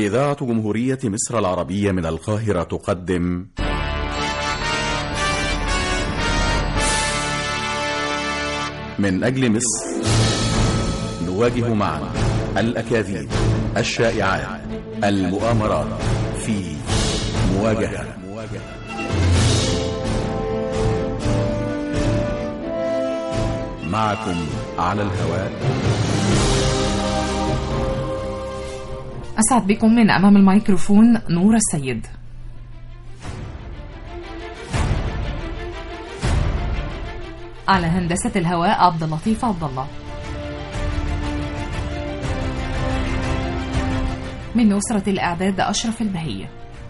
إذاعة جمهورية مصر العربية من القاهرة تقدم من أجل مصر نواجه معا الأكاذيب الشائعات المؤامرات في مواجهة معكم على الهواء أسعد بكم من أمام الميكروفون نور السيد على هندسة الهواء عبد اللطيف عبد الله من أسرة الإعداد أشرف البهية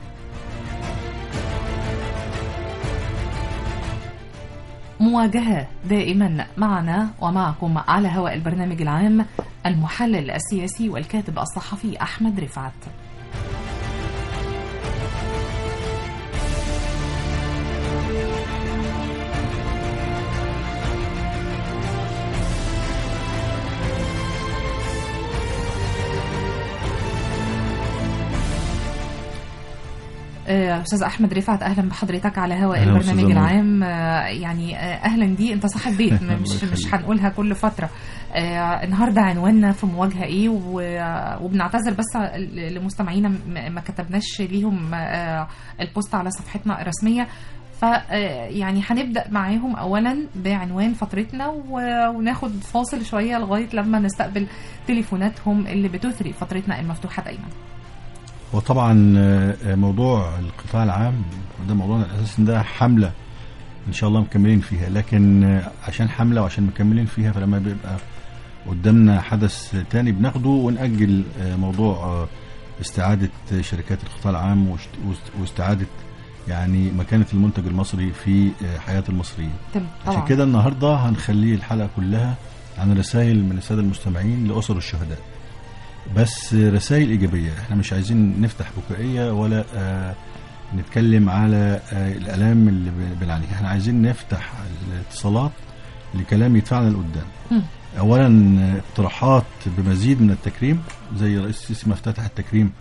مواجهة دائما معنا ومعكم على هواء البرنامج العام المحلل السياسي والكاتب الصحفي أحمد رفعت آه، استاذ احمد رفعت اهلا بحضرتك على هواء أهلا البرنامج أستاذة نور. العام آه، يعني آه، اهلا دي انت صاحب بيت م- مش مش هنقولها كل فتره آه، النهارده عنواننا في مواجهه ايه و- وبنعتذر بس ل- لمستمعينا م- ما كتبناش ليهم آه، البوست على صفحتنا الرسميه ف آه، يعني هنبدا معاهم اولا بعنوان فترتنا و- وناخد فاصل شويه لغايه لما نستقبل تليفوناتهم اللي بتثري فترتنا المفتوحه دايما وطبعا آه، موضوع القطاع العام ده موضوعنا الاساسي ده حمله ان شاء الله مكملين فيها لكن آه، عشان حمله وعشان مكملين فيها فلما بيبقى قدامنا حدث تاني بناخده ونأجل آه، موضوع آه، استعادة شركات القطاع العام واشت- واست- واستعادة يعني مكانة المنتج المصري في آه، حياة المصريين تم عشان كده النهارده هنخليه الحلقه كلها عن رسائل من الساده المستمعين لاسر الشهداء بس رسائل ايجابيه احنا مش عايزين نفتح بكائيه ولا آه نتكلم على آه الالام اللي ب- بنعانيها احنا عايزين نفتح الاتصالات لكلام يدفعنا لقدام مم. اولا آه، اقتراحات بمزيد من التكريم زي رئيس السيسي ما افتتح التكريم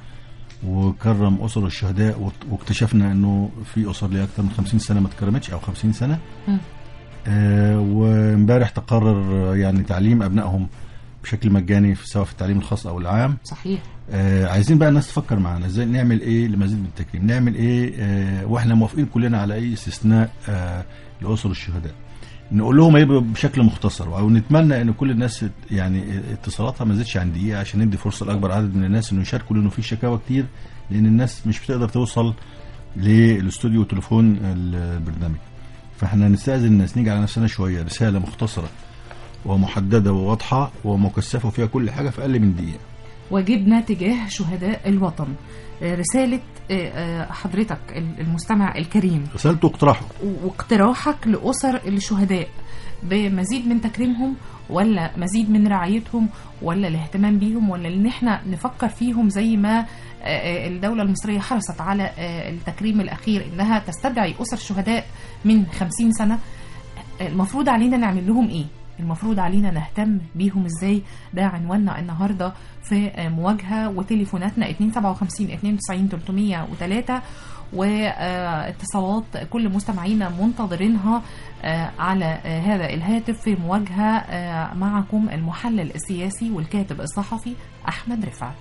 وكرم اسر الشهداء وات- واكتشفنا انه في اسر ليها اكثر من 50 سنه ما اتكرمتش او 50 سنه مم. آه، وامبارح تقرر آه، يعني تعليم ابنائهم بشكل مجاني في سواء في التعليم الخاص او العام صحيح آه، عايزين بقى الناس تفكر معانا ازاي نعمل ايه لمزيد من التكريم نعمل ايه آه، واحنا موافقين كلنا على اي استثناء آه، لاسر الشهداء نقول لهم يبقى بشكل مختصر او نتمنى ان كل الناس يعني اتصالاتها ما تزيدش عن دقيقه عشان ندي فرصه لاكبر عدد من الناس انه يشاركوا لانه في شكاوى كتير لان الناس مش بتقدر توصل للاستوديو وتليفون البرنامج فاحنا نستاذن الناس نيجي على نفسنا شويه رساله مختصره ومحدده وواضحه ومكثفه وفيها كل حاجه في اقل من دقيقه واجبنا تجاه شهداء الوطن آه، رسالة آه، آه، حضرتك المستمع الكريم رسالته اقتراحه واقتراحك لأسر الشهداء بمزيد من تكريمهم ولا مزيد من رعايتهم ولا الاهتمام بيهم ولا ان احنا نفكر فيهم زي ما آه، آه، الدولة المصرية حرصت على آه، التكريم الأخير إنها تستدعي أسر شهداء من خمسين سنة المفروض علينا نعمل لهم ايه المفروض علينا نهتم بيهم ازاي ده عنواننا النهارده في آه، مواجهه وتليفوناتنا 257 92 303 واتصالات كل مستمعينا منتظرينها آه، على آه، هذا الهاتف في مواجهه آه، معكم المحلل السياسي والكاتب الصحفي احمد رفعت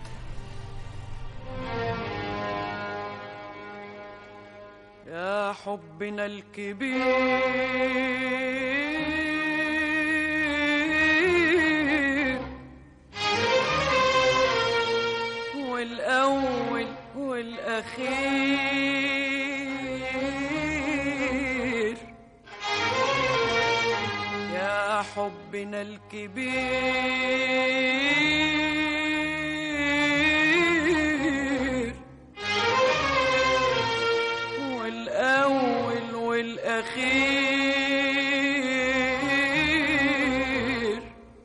يا حبنا الكبير والأول والأخير يا حبنا الكبير والأول والأخير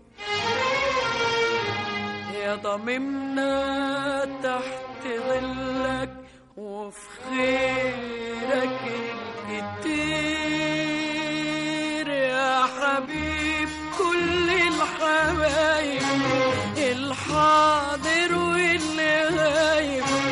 يا ضممنا تحت ظلك وفي خيرك الكتير يا حبيب كل الحبايب الحاضر واللي غايب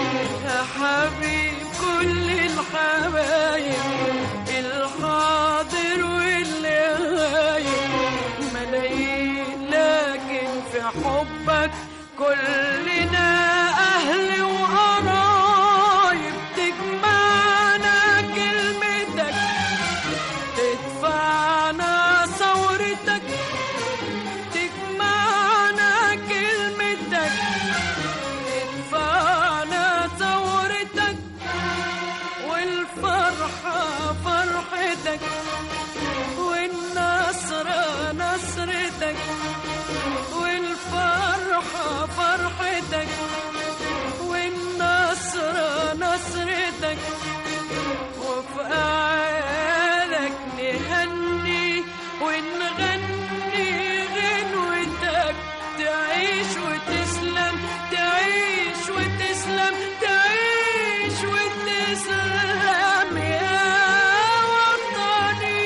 نصرتك والنصر نصرتك والفرحة فرحتك والنصر نصرتك وفي أعيالك نهني ونغني غنوتك تعيش وتسلم تعيش وتسلم تعيش وتسلم يا وطني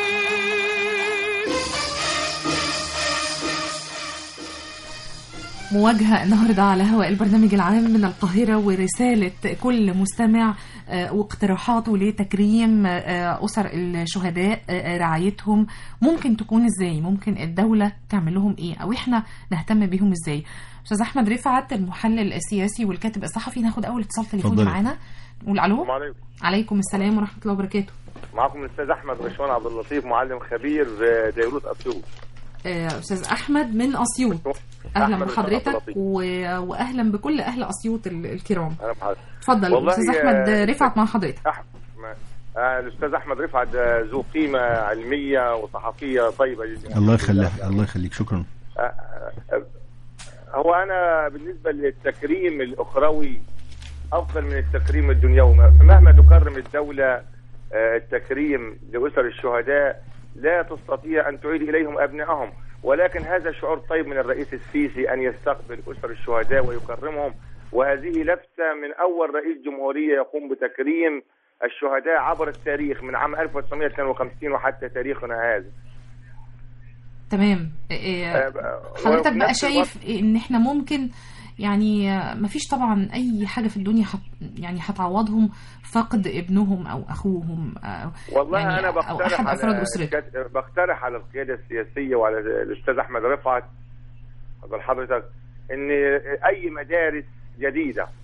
مواجهة النهاردة على هواء البرنامج العام من القاهرة ورسالة كل مستمع آه، واقتراحاته لتكريم آه، أسر الشهداء آه، رعايتهم ممكن تكون إزاي ممكن الدولة تعمل لهم إيه أو إحنا نهتم بيهم إزاي أستاذ أحمد رفعت المحلل السياسي والكاتب الصحفي ناخد أول اتصال تليفوني اتفضلي. معانا نقول ألو السلام عليكم عليكم السلام ورحمة الله وبركاته معكم الاستاذ احمد غشوان عبد اللطيف معلم خبير آه، ديروت اسيوط آه، أستاذ أحمد من أسيوط أهلا أحمد غشوان عبد بحضرتك اللطيف. و- وأهلا بكل أهل أسيوط ال- الكرام انا بحضرتك اتفضل والله أستاذ يا- أحمد رفعت مع حضرتك أح... ما- آه، الاستاذ احمد رفعت آه، ذو قيمه علميه وصحفيه طيبه جدا الله يخليك الله يخليك شكرا آه، آه، هو انا بالنسبه للتكريم الاخروي افضل من التكريم الدنيوي مهما تكرم الدوله آه، التكريم لاسر الشهداء لا تستطيع ان تعيد اليهم ابنائهم ولكن هذا شعور طيب من الرئيس السيسي ان يستقبل اسر الشهداء ويكرمهم وهذه لفته من اول رئيس جمهوريه يقوم بتكريم الشهداء عبر التاريخ من عام 1952 وحتى تاريخنا هذا تمام إيه، آه، حضرتك وفي بقى نفس شايف ان احنا ممكن يعني آه، مفيش طبعا اي حاجه في الدنيا حت يعني هتعوضهم فقد ابنهم او اخوهم آه، والله يعني انا او بقترح احد افراد على اسرته الكت- بقترح على القياده السياسيه وعلى الاستاذ احمد رفعت قبل حضرتك ان اي مدارس جديده اي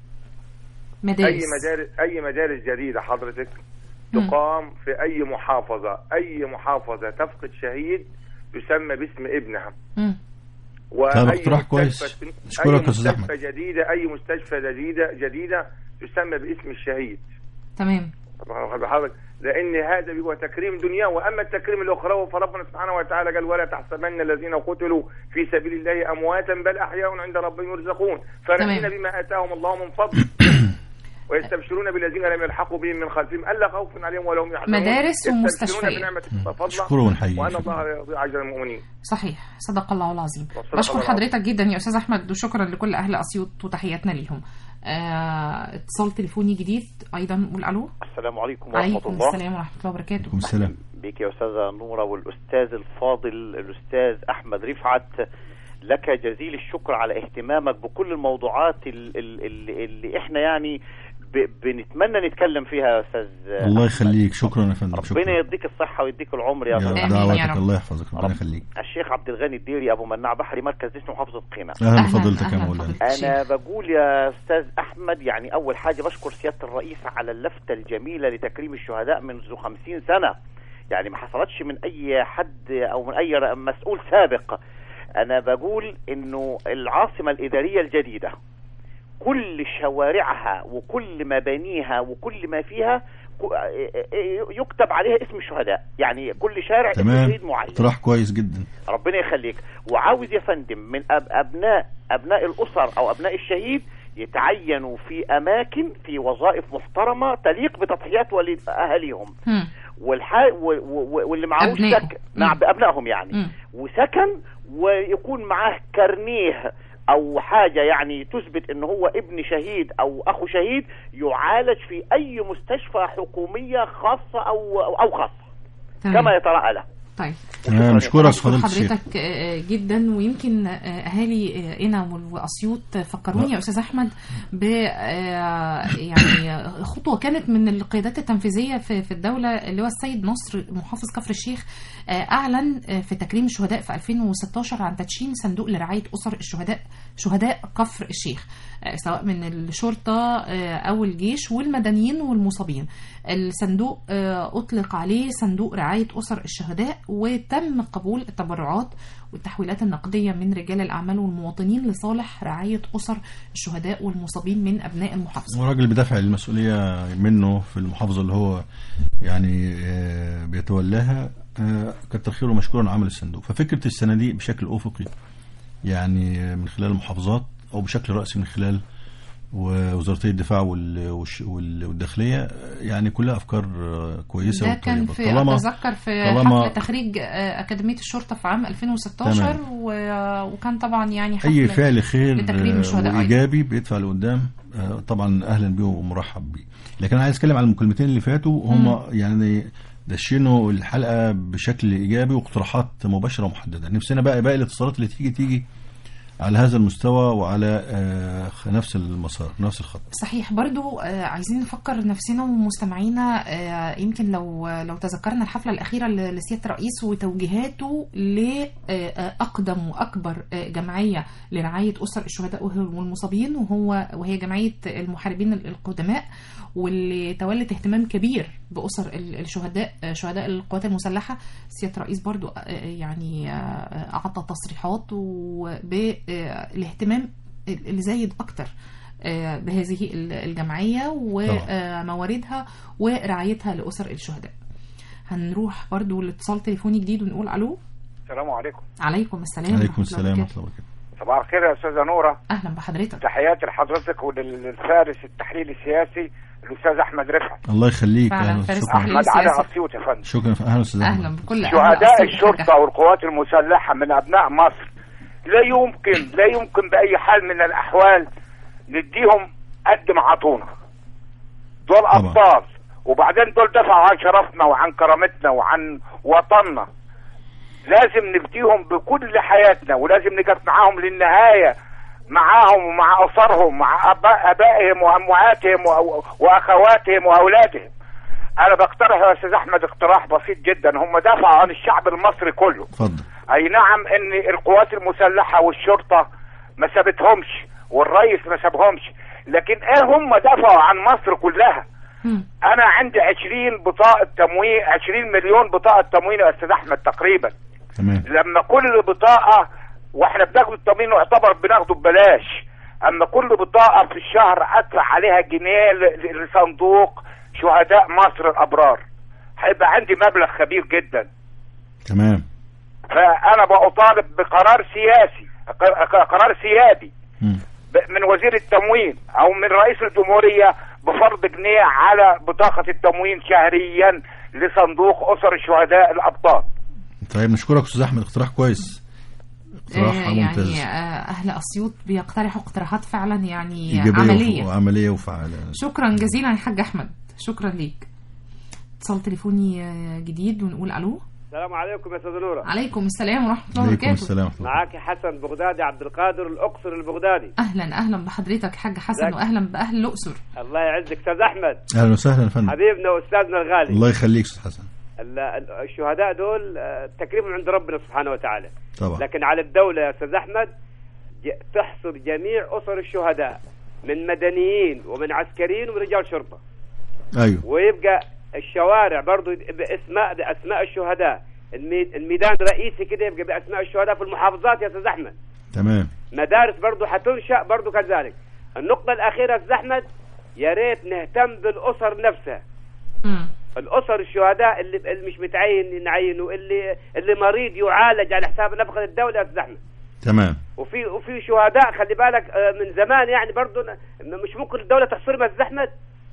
مدارس مدارس اي مدارس جديده حضرتك مم. تقام في اي محافظه اي محافظه تفقد شهيد تسمى باسم ابنها مم. واي طيب، اقتراح كويس. مستشفى- أشكرك أي يا أستاذ أحمد. مستشفى جديده اي مستشفى جديده جديده تسمى باسم الشهيد تمام واخد حضرتك لان هذا بيبقى تكريم دنيا واما التكريم الاخروي فربنا سبحانه وتعالى قال ولا تحسبن الذين قتلوا في سبيل الله امواتا بل احياء عند ربهم يرزقون فرحين تمام. بما اتاهم الله من فضل ويستبشرون بالذين لم يلحقوا بهم من خلفهم الا خوف عليهم ولا هم يحزنون مدارس يستبشرون ومستشفيات. بنعمه فضله شكرا ونحيي وان الله لا يضيع اجر المؤمنين صحيح صدق الله العظيم وصدق بشكر الله حضرتك جدا يا استاذ احمد وشكرا لكل اهل اسيوط وتحياتنا ليهم آه، اتصال تليفوني جديد ايضا نقول الو السلام عليكم ورحمة عليكم الله السلام ورحمه الله وبركاته عليكم السلام بك يا أستاذة نورة والأستاذ الفاضل الأستاذ أحمد رفعت لك جزيل الشكر على اهتمامك بكل الموضوعات ال- ال- ال- اللي احنا يعني ب- بنتمنى نتكلم فيها يا أستاذ الله يخليك شكرا يا فندم ربنا شكرا يديك الصحة ويديك العمر يا يا أستاذ آمين أحمد. يا دعواتك رب. الله يحفظك ربنا رب. يخليك الشيخ عبد الغني الديري أبو مناع بحري مركز اسمه محافظة قنا اهلا أهلاً، بفضيلتك يا أهلاً مولانا فضيلة الشيخ. أنا بقول يا أستاذ أحمد يعني أول حاجة بشكر سيادة الرئيس على اللفتة الجميلة لتكريم الشهداء منذ خمسين سنة يعني ما حصلتش من أي حد أو من أي ر- مسؤول سابق أنا بقول إنه العاصمة الإدارية الجديدة كل شوارعها وكل مبانيها وكل ما فيها ك- يكتب عليها اسم الشهداء يعني كل شارع اسم تمام شهيد معين اقتراح كويس جدا ربنا يخليك وعاوز يا فندم من أب أبناء أبناء الأسر أو أبناء الشهيد يتعينوا في أماكن في وظائف محترمة تليق بتضحيات والد أهاليهم مم. والح... و... و... واللي معهوش أبنائهم. سكن مع مم. بأبنائهم يعني مم. وسكن ويكون معاه كارنيه او حاجه يعني تثبت ان هو ابن شهيد او اخو شهيد يعالج في اي مستشفى حكوميه خاصه او او خاصه تمام. كما يتراءى له تمام وشكراً نشكرك بشكر فضيله الشيخ حضرتك آه، جدا ويمكن آه، اهالي آه، قنا واسيوط فكروني يا استاذ احمد ب آه، يعني آه، خطوه كانت من القيادات التنفيذيه في في الدوله اللي هو السيد نصر محافظ كفر الشيخ آه، اعلن آه، في تكريم الشهداء في 2016 عن تدشين صندوق لرعايه اسر الشهداء شهداء كفر الشيخ آه، سواء من الشرطه آه، او الجيش والمدنيين والمصابين الصندوق آه، اطلق عليه صندوق رعايه اسر الشهداء وتم قبول التبرعات والتحويلات النقدية من رجال الأعمال والمواطنين لصالح رعاية أسر الشهداء والمصابين من أبناء المحافظة وراجل بيدافع المسؤولية منه في المحافظة اللي هو يعني آه، بيتولاها آه، كتر خيره مشكورا عمل الصندوق ففكرة الصناديق بشكل أفقي يعني آه، من خلال المحافظات أو بشكل رأسي من خلال وزارتي الدفاع وال- والش- وال- والداخلية آه، يعني كلها أفكار آه، كويسة ده كان وطيبة. في طالما أتذكر في طالما- حفل تخريج آه، أكاديمية الشرطة في عام 2016 تمام. و- وكان طبعا يعني حفل اي فعل خير لتكريم آه، الشهداء أيضاً. وايجابي بيدفع لقدام آه، طبعا اهلا بيه ومرحب بيه لكن انا عايز اتكلم على المكالمتين اللي فاتوا هم يعني دشنوا الحلقه بشكل ايجابي واقتراحات مباشره ومحدده نفسنا بقى باقي الاتصالات اللي تيجي تيجي على هذا المستوى وعلى آه، نفس المسار نفس الخط صحيح برضو آه، عايزين نفكر نفسنا ومستمعينا آه، يمكن لو لو تذكرنا الحفلة الأخيرة ل- لسيادة الرئيس وتوجيهاته لأقدم وأكبر آه، جمعية لرعاية أسر الشهداء والمصابين وهو وهي جمعية المحاربين القدماء واللي تولت اهتمام كبير بأسر ال- الشهداء آه، شهداء القوات المسلحة سيادة الرئيس برضو آه، يعني آه، أعطى تصريحات بالاهتمام اللي زايد أكتر آه، بهذه ال- الجمعية ومواردها ورعايتها لأسر الشهداء هنروح برضو لاتصال تليفوني جديد ونقول ألو السلام عليكم عليكم السلام عليكم ورحمة الله السلام ورحمه وبركاته. الله وبركاته صباح الخير يا استاذه نوره أهلا بحضرتك تحياتي لحضرتك وللفارس التحليل السياسي الاستاذ احمد رفعت الله يخليك فعلا أهلا فارس شكرا تحليل احمد علي السياسي. اسيوط يا فندم شكرا اهلا استاذ أحمد. أهلا بكل أهل شهداء أسر الشرطه والقوات المسلحه من ابناء مصر لا يمكن لا يمكن باي حال من الاحوال نديهم قد ما عطونا دول طبعا. ابطال وبعدين دول دفعوا عن شرفنا وعن كرامتنا وعن وطننا لازم نفديهم بكل حياتنا ولازم نقف معاهم للنهايه معاهم ومع اسرهم مع أبا- ابائهم وامهاتهم وأو- واخواتهم واولادهم انا بقترح يا استاذ احمد اقتراح بسيط جدا هم دافعوا عن الشعب المصري كله اتفضل اي نعم ان القوات المسلحه والشرطه ما سابتهمش والرئيس ما سابهمش لكن ايه هم دافعوا عن مصر كلها مم. انا عندي 20 بطاقه تموين 20 مليون بطاقه تموين يا استاذ احمد تقريبا تمام لما كل بطاقه واحنا بناخد التموين يعتبر بناخده ببلاش اما كل بطاقه في الشهر ادفع عليها جنيه ل- ل- لصندوق شهداء مصر الابرار هيبقى عندي مبلغ كبير جدا تمام فانا بطالب بقرار سياسي ق- ق- قرار سيادي مم. ب- من وزير التموين او من رئيس الجمهوريه بفرض جنيه على بطاقه التموين شهريا لصندوق اسر الشهداء الابطال طيب نشكرك استاذ احمد اقتراح كويس اقتراح آه، ممتاز يعني آه، أهل أسيوط بيقترحوا اقتراحات فعلا يعني ايجابيه عملية وف- وعمليه وفعاله شكرا جزيلا يا حاج أحمد شكرا ليك اتصال تليفوني آه، جديد ونقول ألو السلام عليكم يا استاذ نوره عليكم السلام ورحمة الله عليكم وبركاته السلام ورحمة الله. معاك حسن بغدادي عبد القادر الاقصر البغدادي أهلا أهلا بحضرتك حاج حسن ازيك؟ وأهلا بأهل الأقصر الله يعزك استاذ احمد اهلا وسهلا يا فندم حبيبنا واستاذنا الغالي الله يخليك استاذ حسن ال- ال- الشهداء دول آه، تكريم عند ربنا سبحانه وتعالى طبعا لكن على الدوله يا استاذ احمد ج- تحصر جميع اسر الشهداء من مدنيين ومن عسكريين ورجال شرطه ايوه ويبقى الشوارع برضو باسماء باسماء الشهداء المي- الميدان رئيسي كده يبقى باسماء الشهداء في المحافظات يا استاذ احمد تمام مدارس برضو حتنشا برضو كذلك النقطة الأخيرة يا أستاذ أحمد يا ريت نهتم بالأسر نفسها مم. الأسر الشهداء اللي, اللي مش متعين نعينه اللي اللي مريض يعالج على حساب نفقة الدولة يا أستاذ أحمد تمام وفي وفي شهداء خلي بالك آه، من زمان يعني برضو ن- مش ممكن الدولة تحصرهم يا أستاذ أحمد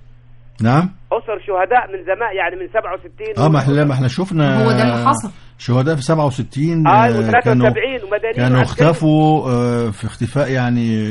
نعم أسر شهداء من زمان يعني من 67 اه ما احنا ما احنا شفنا هو ده اللي حصل. شهداء في 67 اه آه، كانوا و73 ومدنيين كانوا وعسكريين. اختفوا آه، في اختفاء يعني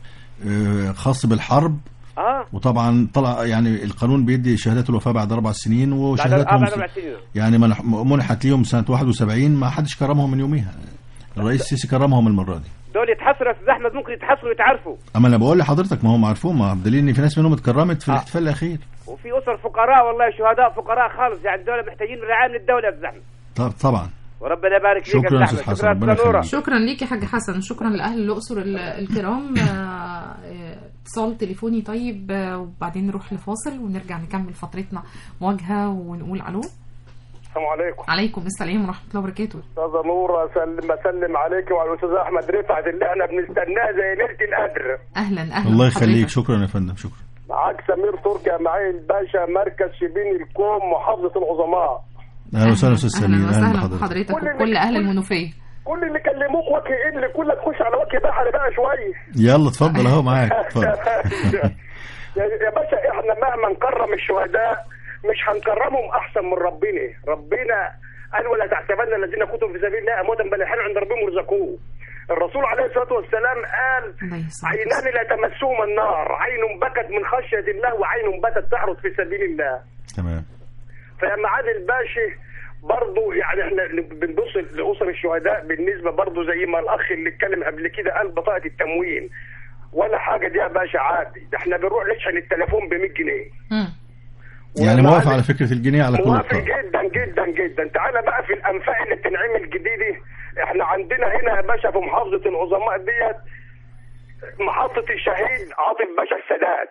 آه، خاص بالحرب اه وطبعا طلع يعني القانون بيدي شهادات الوفاه بعد اربع سنين بعد وشهاداتهم بعد أربع سنين يعني منح- منحت ليهم سنه 71 ما حدش كرمهم من يوميها الرئيس السيسي كرمهم المره دي دول يتحصروا يا أستاذ أحمد ممكن يتحصروا ويتعرفوا اما انا بقول لحضرتك ما هم عارفون ما بدليل ان في ناس منهم اتكرمت في آه. الاحتفال الاخير وفي أسر فقراء والله شهداء فقراء خالص يعني دول محتاجين رعاية من الدولة يا أستاذ أحمد طب طبعا وربنا يبارك فيك شكراً يا يا أستاذ أستاذ أحمد حسن، شكرا ربنا أستاذ نورة يخليك. شكرا ليك يا حاج حسن شكرا لأهل الأقصر ال- الكرام آه، آه، اتصال تليفوني طيب آه، وبعدين نروح لفاصل ونرجع نكمل فترتنا مواجهة ونقول ألو السلام عليكم عليكم السلام ورحمه الله وبركاته استاذه نور اسلم بسلم عليك وعلى الاستاذ احمد رفعت اللي احنا بنستناه زي ليله القدر اهلا اهلا الله بحضرتك. يخليك شكرا يا فندم شكرا معاك سمير تركي معي الباشا مركز شبين الكوم محافظه العظماء اهلا وسهلا استاذ سمير اهلا وسهلا بحضرتك بحضرتك كل اللي- وكل اهل المنوفيه كل اللي كلموك وجه اللي كلك تخش على وجه بحر بقى شويه يلا اتفضل اهو معاك اتفضل يا يا باشا احنا مهما نكرم الشهداء مش هنكرمهم احسن من ربنا ربنا قال ولا تحسبن الذين كتبوا في سبيل الله امواتا بل احيانا عند ربهم يرزقون الرسول عليه الصلاه والسلام قال عليه الصلاة عينان لا تمسهما النار عين بكت من خشيه الله وعين باتت تعرض في سبيل الله تمام فيا معالي الباشا برضه يعني احنا بنبص لاسر الشهداء بالنسبه برضه زي ما الاخ اللي اتكلم قبل كده قال بطاقه التموين ولا حاجه دي يا باشا عادي ده احنا بنروح نشحن التليفون ب 100 جنيه مم. يعني ومع موافق ذلك- على فكره الجنيه على كل موافق الطاقه جدا جدا جدا تعالى بقى في الانفاق اللي بتنعمل جديده احنا عندنا هنا يا باشا في محافظه العظماء ديت محطه الشهيد عاطف باشا السادات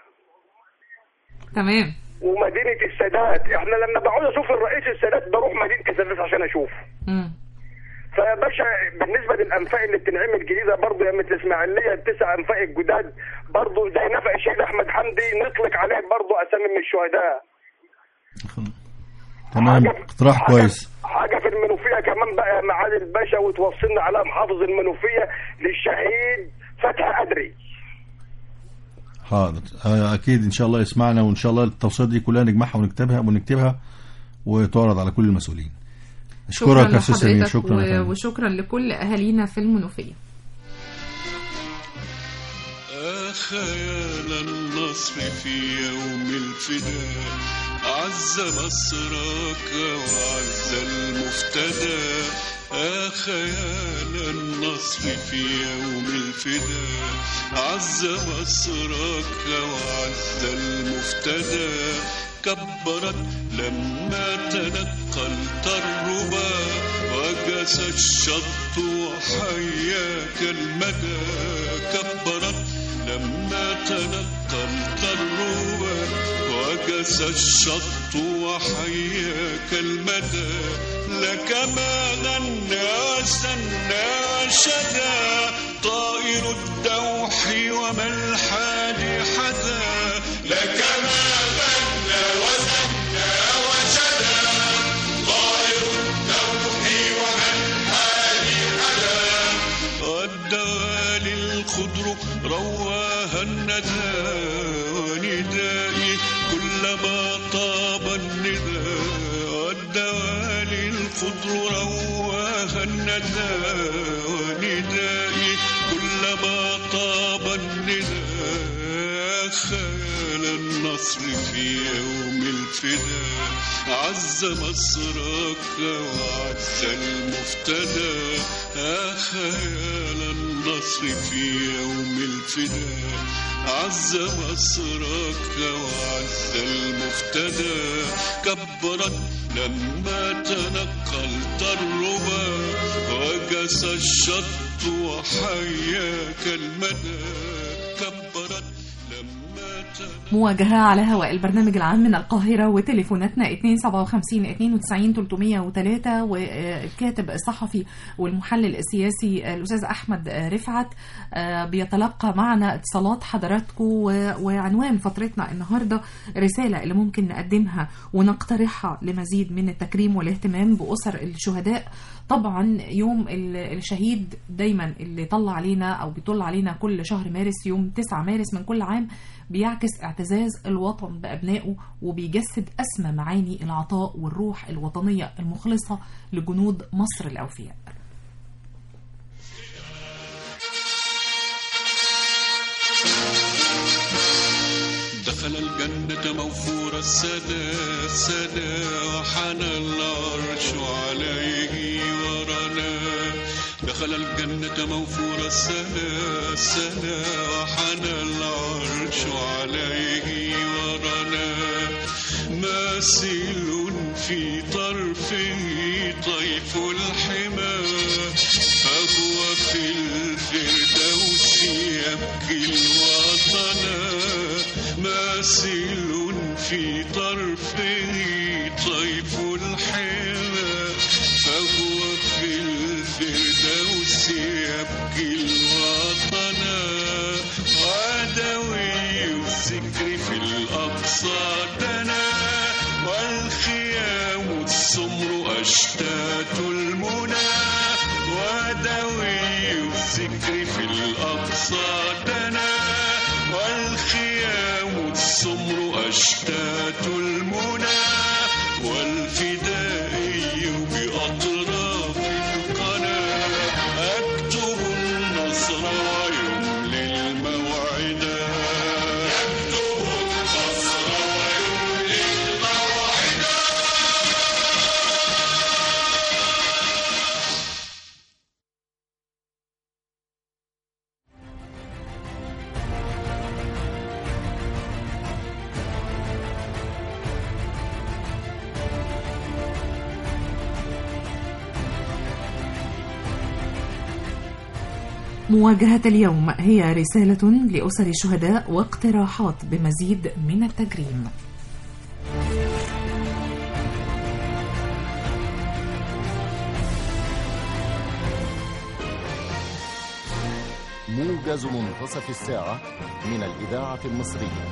تمام ومدينه السادات احنا لما بعوز اشوف الرئيس السادات بروح مدينه السادات عشان اشوفه مم. فيا باشا بالنسبه للانفاق اللي بتنعمل جديده برضه يا مثل الاسماعيليه التسع انفاق الجداد برضه زي نفق الشهيد احمد حمدي نطلق عليه برضه اسامي من الشهداء تمام حاجة- اقتراح حاجة- كويس حاجه في المنوفيه كمان بقى يا معالي الباشا وتوصلنا على محافظ المنوفيه للشهيد فتحي قدري حاضر آه، اكيد ان شاء الله يسمعنا وان شاء الله التوصيات دي كلها نجمعها ونكتبها ونكتبها وتعرض على كل المسؤولين اشكرك يا استاذ سمير لحضرتك شكرا يا و- فندم. وشكرا لكل اهالينا في المنوفيه خيال النصر في يوم الفداء عز مصرك وعز المفتدى آه خيال النصر في يوم الفداء عز مصرك وعز المفتدى كبرت لما تنقلت الربا وجس الشط وحياك المدى كبرت لما تنقلت الربا وجس الشط وحياك المدى لك ما غنى وسنى وشدا طائر الدوح وما الحال حدا لك ما غنى وسنى وشدا طائر الدوح وما الحال حدا والدوالي الخضر رواها الندى وندائي كلما طاب الندى والدوالي الخضر رواها الندى وندائي كلما طاب الندى خيال النصر في يوم الفداء عز مصرك وعز المفتدى آه خيال النصر في يوم الفداء عز مصرك وعز المفتدى كبرت لما تنقلت الربا وجس الشط وحياك المدى كبرت لما تنقلت مواجهة على هواء البرنامج العام من القاهرة وتليفوناتنا 257 92 303 والكاتب الصحفي والمحلل السياسي الأستاذ أحمد رفعت آه، بيتلقى معنا اتصالات حضراتكم و- وعنوان فترتنا النهاردة رسالة اللي ممكن نقدمها ونقترحها لمزيد من التكريم والاهتمام بأسر الشهداء طبعا يوم ال- الشهيد دايما اللي طلع علينا أو بيطل علينا كل شهر مارس يوم 9 مارس من كل عام بيعكس اعتزاز الوطن بأبنائه وبيجسد أسمى معاني العطاء والروح الوطنية المخلصة لجنود مصر الأوفياء دخل الجنة موفور السدى السدى وحنى العرش عليه ورنا دخل الجنة موفور السدى السدى وحنى العرش عليه ورنا ماسل في طرفه طيف الحمى فهو في الفردوس يبكي الوطن ماسل في طرفه طيف الحمى والذكر في الأقصى دنا والخيام السمر أشتات المنى ودوي الذكر في الأقصى دنا والخيام السمر أشتات المنى والفدائي بأطراف القنا أكتب النصر يملي الموعدا أكتب النصر ويملي الموعدا مواجهة اليوم هي رسالة لأسر الشهداء واقتراحات بمزيد من التجريم موجز منتصف الساعة من الإذاعة المصرية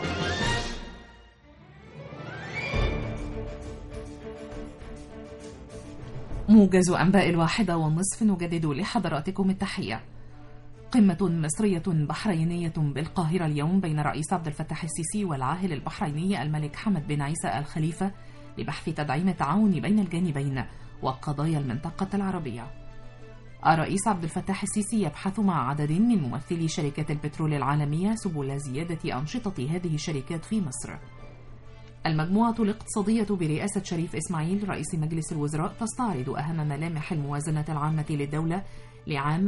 موجز أنباء الواحدة والنصف نجدد لحضراتكم التحية قمة مصرية بحرينية بالقاهرة اليوم بين الرئيس عبد الفتاح السيسي والعاهل البحريني الملك حمد بن عيسى الخليفة لبحث تدعيم التعاون بين الجانبين وقضايا المنطقة العربية. الرئيس عبد الفتاح السيسي يبحث مع عدد من ممثلي شركات البترول العالمية سبل زيادة أنشطة هذه الشركات في مصر. المجموعة الاقتصادية برئاسة شريف إسماعيل رئيس مجلس الوزراء تستعرض أهم ملامح الموازنة العامة للدولة لعام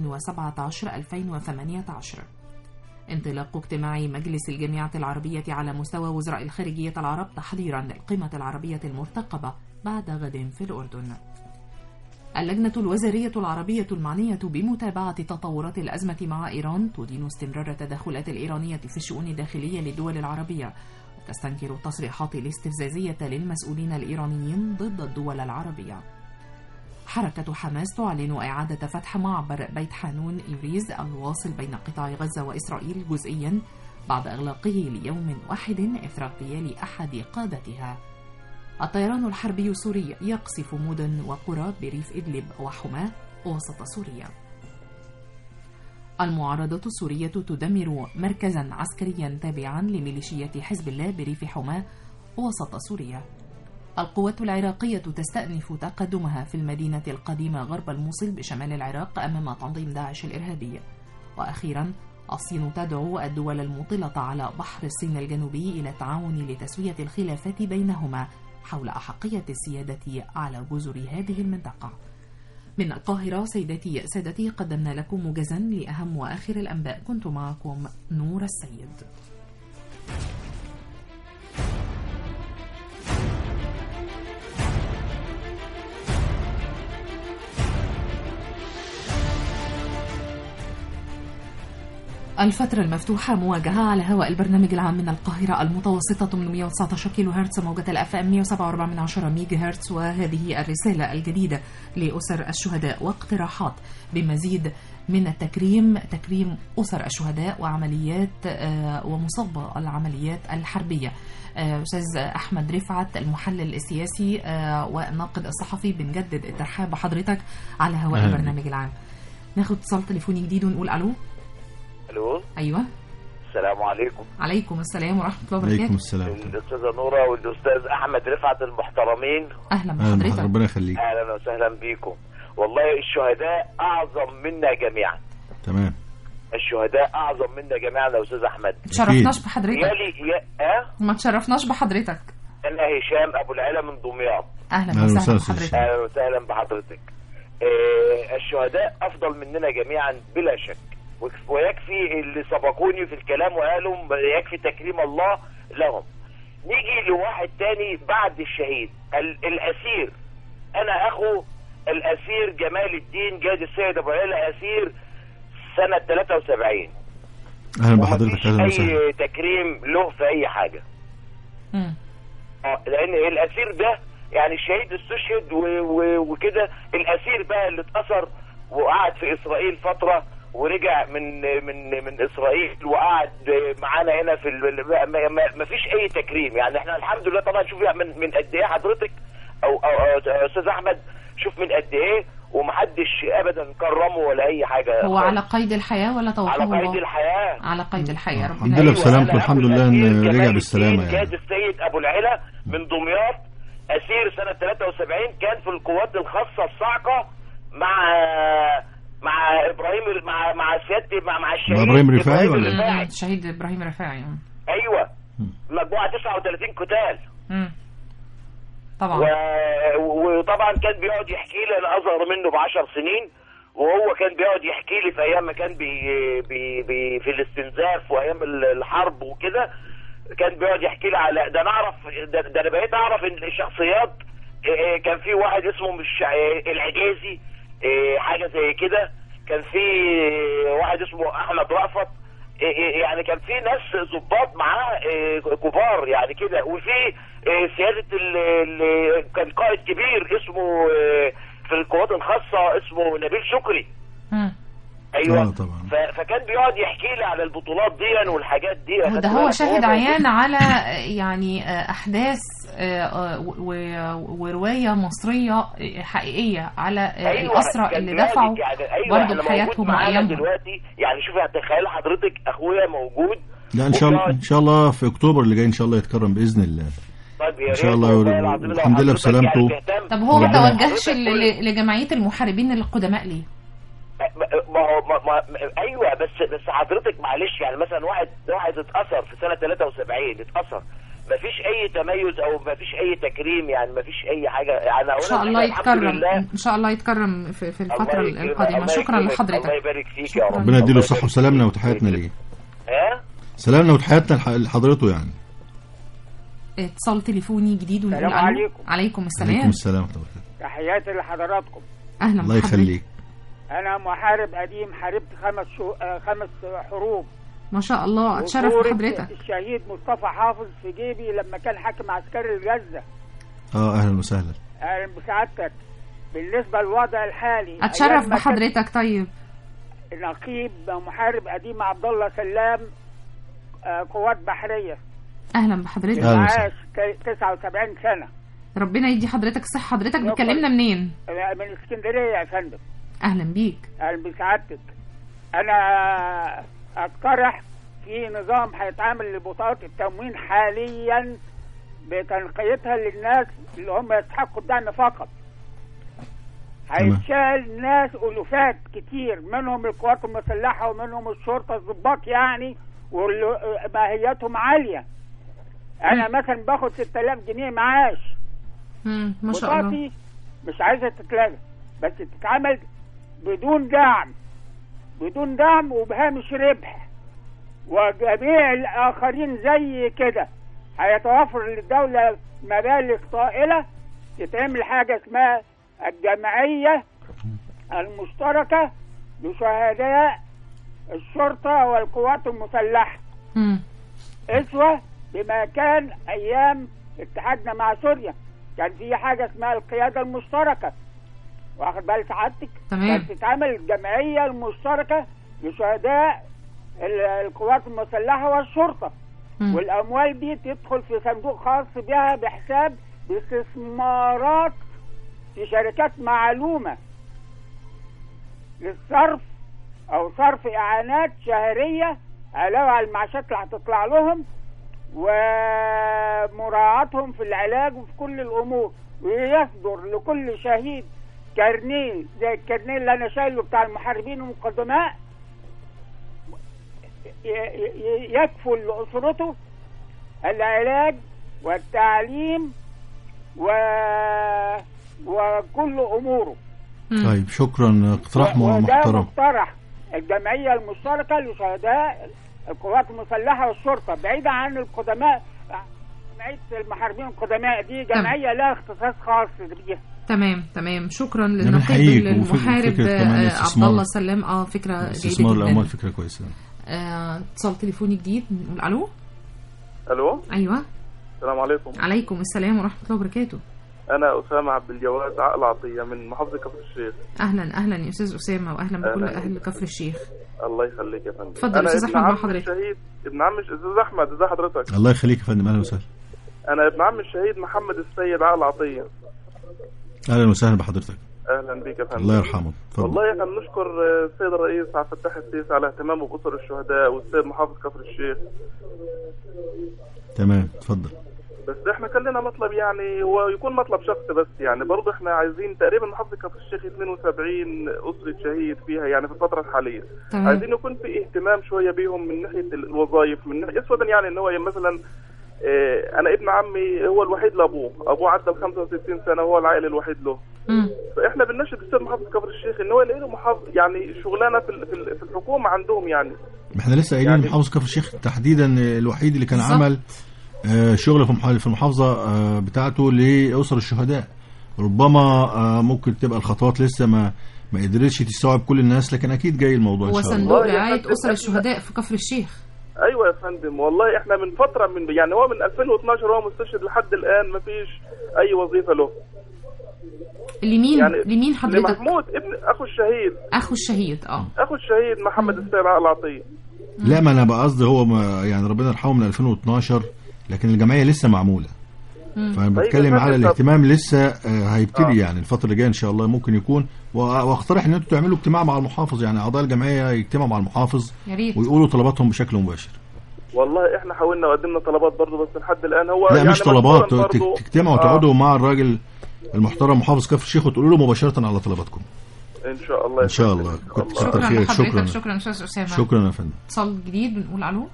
2017-2018 انطلاق اجتماع مجلس الجامعة العربية على مستوى وزراء الخارجية العرب تحضيرا للقمة العربية المرتقبة بعد غد في الأردن اللجنة الوزارية العربية المعنية بمتابعة تطورات الأزمة مع إيران تدين استمرار التدخلات الإيرانية في الشؤون الداخلية للدول العربية وتستنكر التصريحات الاستفزازية للمسؤولين الإيرانيين ضد الدول العربية حركة حماس تعلن إعادة فتح معبر بيت حانون إيريز الواصل بين قطاع غزة وإسرائيل جزئيا بعد إغلاقه ليوم واحد إثر اغتيال أحد قادتها الطيران الحربي السوري يقصف مدن وقرى بريف إدلب وحماة وسط سوريا المعارضة السورية تدمر مركزا عسكريا تابعا لميليشيات حزب الله بريف حماة وسط سوريا القوات العراقية تستأنف تقدمها في المدينة القديمة غرب الموصل بشمال العراق أمام تنظيم داعش الإرهابي وأخيرا الصين تدعو الدول المطلة على بحر الصين الجنوبي إلى التعاون لتسوية الخلافات بينهما حول أحقية السيادة على جزر هذه المنطقة من القاهرة سيداتي سادتي قدمنا لكم موجزا لأهم وآخر الأنباء كنت معكم نور السيد الفترة المفتوحة مواجهة على هواء البرنامج العام من القاهرة المتوسطة 819 كيلو هرتز موجة الاف ام 107.4 من عشرة ميجا هرتز وهذه الرسالة الجديدة لأسر الشهداء واقتراحات بمزيد من التكريم تكريم أسر الشهداء وعمليات آه، ومصابة العمليات الحربية آه، أستاذ أحمد رفعت المحلل السياسي آه، والناقد الصحفي بنجدد الترحاب بحضرتك على هواء أهلا. البرنامج العام ناخد اتصال تليفوني جديد ونقول ألو الو أيوه السلام عليكم عليكم السلام ورحمة الله عليكم وبركاته السلام الاستاذه نوره والاستاذ احمد رفعت المحترمين أهلا أهلا بحضرتك ربنا يخليك اهلا وسهلا بيكم والله الشهداء اعظم منا جميعا تمام الشهداء اعظم منا جميعا يا استاذ احمد تشرفناش بحضرتك يالي يا أه؟ ما تشرفناش بحضرتك انا هشام ابو العلا من دمياط أهلا أهلا وسهلا وسهلا بحضرتك اهلا وسهلا بحضرتك آه الشهداء افضل مننا جميعا بلا شك ويك- ويكفي اللي سبقوني في الكلام وقالوا يكفي تكريم الله لهم نيجي لواحد تاني بعد الشهيد ال- الاسير انا اخو الاسير جمال الدين جاد السيد ابو عيلة اسير سنة 73 اهلا بحضرتك ومفيش اهلا وسهلا اي تكريم له في اي حاجة مم. اه لان الاسير ده يعني الشهيد استشهد و- و- وكده الاسير بقى اللي اتأثر وقعد في اسرائيل فترة ورجع من من من اسرائيل وقعد معانا هنا في ال- ما- ما- ما- ما فيش اي تكريم يعني احنا الحمد لله طبعا شوف من من قد ايه حضرتك او او أو استاذ احمد شوف من قد ايه ومحدش ابدا كرمه ولا اي حاجه هو على قيد الحياة ولا توفاه على قيد الله الحياه على قيد الحياة ربنا الحمد لله يعينه. بسلامته أنا الحمد أبو لله ان الأسير رجع جمال بالسلامه الدين يعني كاد السيد ابو العلا من دمياط اسير سنه 73 كان في القوات الخاصه الصاعقه مع مع ابراهيم مع مع سيادتي مع مع الشهيد مع إبراهيم رفاعي ولا إيه؟ الرفاعي. مم. شهيد إبراهيم رفاعي آه. ايوه مجموعه 39 قتال مم. طبعا و... وطبعا كان بيقعد يحكي لي انا اصغر منه ب 10 سنين وهو كان بيقعد يحكي لي في ايام ما كان بي... بي... بي... في الاستنزاف وايام ال- الحرب وكده كان بيقعد يحكي لي على ده انا اعرف ده, ده انا بقيت اعرف ان الشخصيات إيه، كان في واحد اسمه مش إيه، العجازي إيه، حاجه زي كده كان في واحد اسمه احمد رأفت إيه، إيه، يعني كان في ناس ضباط معاه إيه، كبار يعني كده وفي إيه، سياده ال- ال- كان قائد كبير اسمه إيه، في القوات الخاصه اسمه نبيل شكري مم. ايوه آه، طبعا. ف- فكان بيقعد يحكي لي على البطولات دي والحاجات دي ده خدت هو بالك؟ شاهد موجود. عيان على آه، يعني آه، احداث آه، آه، و- و- وروايه مصريه آه، حقيقيه على آه، أيوة، الاسرى كان اللي بيقعد دفعوا يعني أيوة برضه إحنا بحياتهم موجود معانا وايامهم دلوقتي يعني شوف تخيل حضرتك اخويا موجود لا ان شاء الله وبيقعد- ان شاء الله في اكتوبر اللي جاي ان شاء الله يتكرم باذن الله طيب يا إن شاء ريت الله والله يقول- العظيم لو والحمد لله حضرتك يعني بسلامته. تهتم. طب هو ما يعني توجهش حضرتك ل- كل- ل- لجمعيه المحاربين القدماء ليه؟ ما هو ما ما ايوه بس بس حضرتك معلش يعني مثلا واحد واحد اتاثر في سنه 73 اتاثر ما فيش اي تميز او ما فيش اي تكريم يعني ما فيش اي حاجه يعني ان شاء الله الحمد يتكرم لله ان شاء الله يتكرم في, في الفتره الله يكرمك، القادمه الله شكرا يكرمك، لحضرتك الله يبارك فيك يا رب ربنا يديله الله الصحه يبارك وسلامنا فيك. وتحياتنا ليه ها سلامنا وتحياتنا لح- لحضرته يعني اتصال تليفوني جديد ونقول السلام ألو. عليكم. عليكم السلام عليكم السلام ورحمه الله وبركاته. تحياتي لحضراتكم اهلا الله بحضرتك. يخليك انا محارب قديم حاربت خمس شو... آه، خمس حروب ما شاء الله اتشرف وصورة بحضرتك الشهيد مصطفى حافظ في جيبي لما كان حاكم عسكري الغزه اه اهلا وسهلا اهلا بسعادتك بالنسبه للوضع الحالي اتشرف أيام ما كان بحضرتك طيب نقيب محارب قديم عبد الله سلام آه، قوات بحريه اهلا بحضرتك أهلا معاش ك- 79 سنه ربنا يدي حضرتك الصحه حضرتك بتكلمنا منين آه، من اسكندريه يا فندم اهلا بيك اهلا بسعادتك انا اقترح في نظام هيتعمل لبطاقات التموين حاليا بتنقيتها للناس اللي هم يستحقوا الدعم فقط هيتشال ناس الوفات كتير منهم القوات المسلحه ومنهم الشرطه الضباط يعني وماهيتهم عاليه انا مثلا باخد 6000 جنيه معاش مم. ما شاء الله بطاقتي مش عايزه تتلغى بس تتعمل بدون دعم بدون دعم وبهامش ربح وجميع الاخرين زي كده هيتوفر للدوله مبالغ طائله تتعمل حاجه اسمها الجمعيه المشتركه لشهداء الشرطه والقوات المسلحه مم. اسوه بما كان ايام اتحادنا مع سوريا كان في حاجه اسمها القياده المشتركه واخد بال سعادتك تمام. كانت تتعمل الجمعيه المشتركه لشهداء ال- القوات المسلحه والشرطه مم. والاموال دي تدخل في صندوق خاص بها بحساب باستثمارات في شركات معلومه للصرف او صرف اعانات شهريه علاوه على المعاشات اللي هتطلع لهم ومراعاتهم في العلاج وفي كل الامور ويصدر لكل شهيد كارنيه زي الكارنيه اللي انا شايله بتاع المحاربين والمقدماء ي- ي- يكفل لاسرته العلاج والتعليم و... وكل اموره مم. طيب شكرا اقتراح وده محترم مقترح الجمعيه المشتركه لشهداء القوات المسلحه والشرطه بعيدا عن القدماء جمعيه المحاربين القدماء دي جمعيه لها اختصاص خاص بيها تمام تمام شكرا أنا للنقيب بحييك، المحارب وفكرة كمان آه، عبد الاستثمار. الله سلام اه فكره استثمار جيده الاموال جدا فكره كويسه آه، اتصال تليفوني جديد نقول الو الو ايوه السلام عليكم عليكم السلام ورحمه الله وبركاته انا اسامه عبد الجواد عقل عطيه من محافظه كفر الشيخ اهلا اهلا يا استاذ اسامه واهلا بكل أهلاً. اهل كفر الشيخ الله يخليك يا فندم اتفضل انا أستاذ ابن أحمد مع عم حضرتك. الشهيد ابن عم الش- استاذ احمد ازي حضرتك الله يخليك يا فندم اهلا وسهلا انا ابن عم الشهيد محمد السيد عقل عطيه اهلا وسهلا بحضرتك اهلا بك يا فندم الله يرحمه اتفضل والله احنا بنشكر آه، السيد الرئيس عبد الفتاح السيسي على اهتمامه باسر الشهداء والسيد محافظ كفر الشيخ تمام اتفضل بس احنا كان لنا مطلب يعني هو يكون مطلب شخصي بس يعني برضه احنا عايزين تقريبا محافظه كفر الشيخ 72 اسره شهيد فيها يعني في الفتره الحاليه تمام. عايزين يكون في اهتمام شويه بيهم من ناحيه الوظائف من ناحيه اسودا يعني ان هو مثلا اه انا ابن عمي هو الوحيد لابوه ابوه عدى ال 65 سنه وهو العائل الوحيد له مم. فاحنا بنناشد السيد محافظ كفر الشيخ ان هو يلاقي له محافظ يعني شغلانه في ال- في ال- في الحكومه عندهم يعني ما احنا لسه قايلين يعني- محافظ كفر الشيخ تحديدا الوحيد اللي كان بالظبط. عمل آه، شغل في المح- في المحافظه آه، بتاعته لاسر الشهداء ربما آه، ممكن تبقى الخطوات لسه ما ما قدرتش تستوعب كل الناس لكن اكيد جاي الموضوع ان هو شاء الله صندوق والله يا رعايه فندم، اسر الشهداء في كفر الشيخ ايوه يا فندم والله احنا من فتره من يعني هو من 2012 هو مستشهد لحد الان ما فيش اي وظيفه له لمين يعني لمين حضرتك لمحمود ابن اخو الشهيد اخو الشهيد اه اخو الشهيد محمد السيد عقل عطيه لا ما انا بقى قصدي هو ما يعني ربنا يرحمه من 2012 لكن الجمعيه لسه معموله فانا طيب يا بتكلم فندم، على طب- الاهتمام لسه آه، هيبتدي آه. يعني الفتره اللي جايه ان شاء الله ممكن يكون وأ- واقترح ان انتوا تعملوا اجتماع مع المحافظ يعني اعضاء الجمعيه يجتمعوا مع المحافظ يا ريت ويقولوا طلباتهم بشكل مباشر والله احنا حاولنا وقدمنا طلبات برضه بس لحد الان هو لا يعني مش طلبات مجبوراً تك- برضه- تجتمعوا آه، وتقعدوا مع الراجل المحترم محافظ كفر الشيخ وتقولوا له مباشره على طلباتكم ان شاء الله يا ان شاء فندم. الله كنت الله. كتر شكرا خيرك لحضرتك شكرا شكرا استاذ اسامه شكرا يا فندم اتصال جديد بنقول الو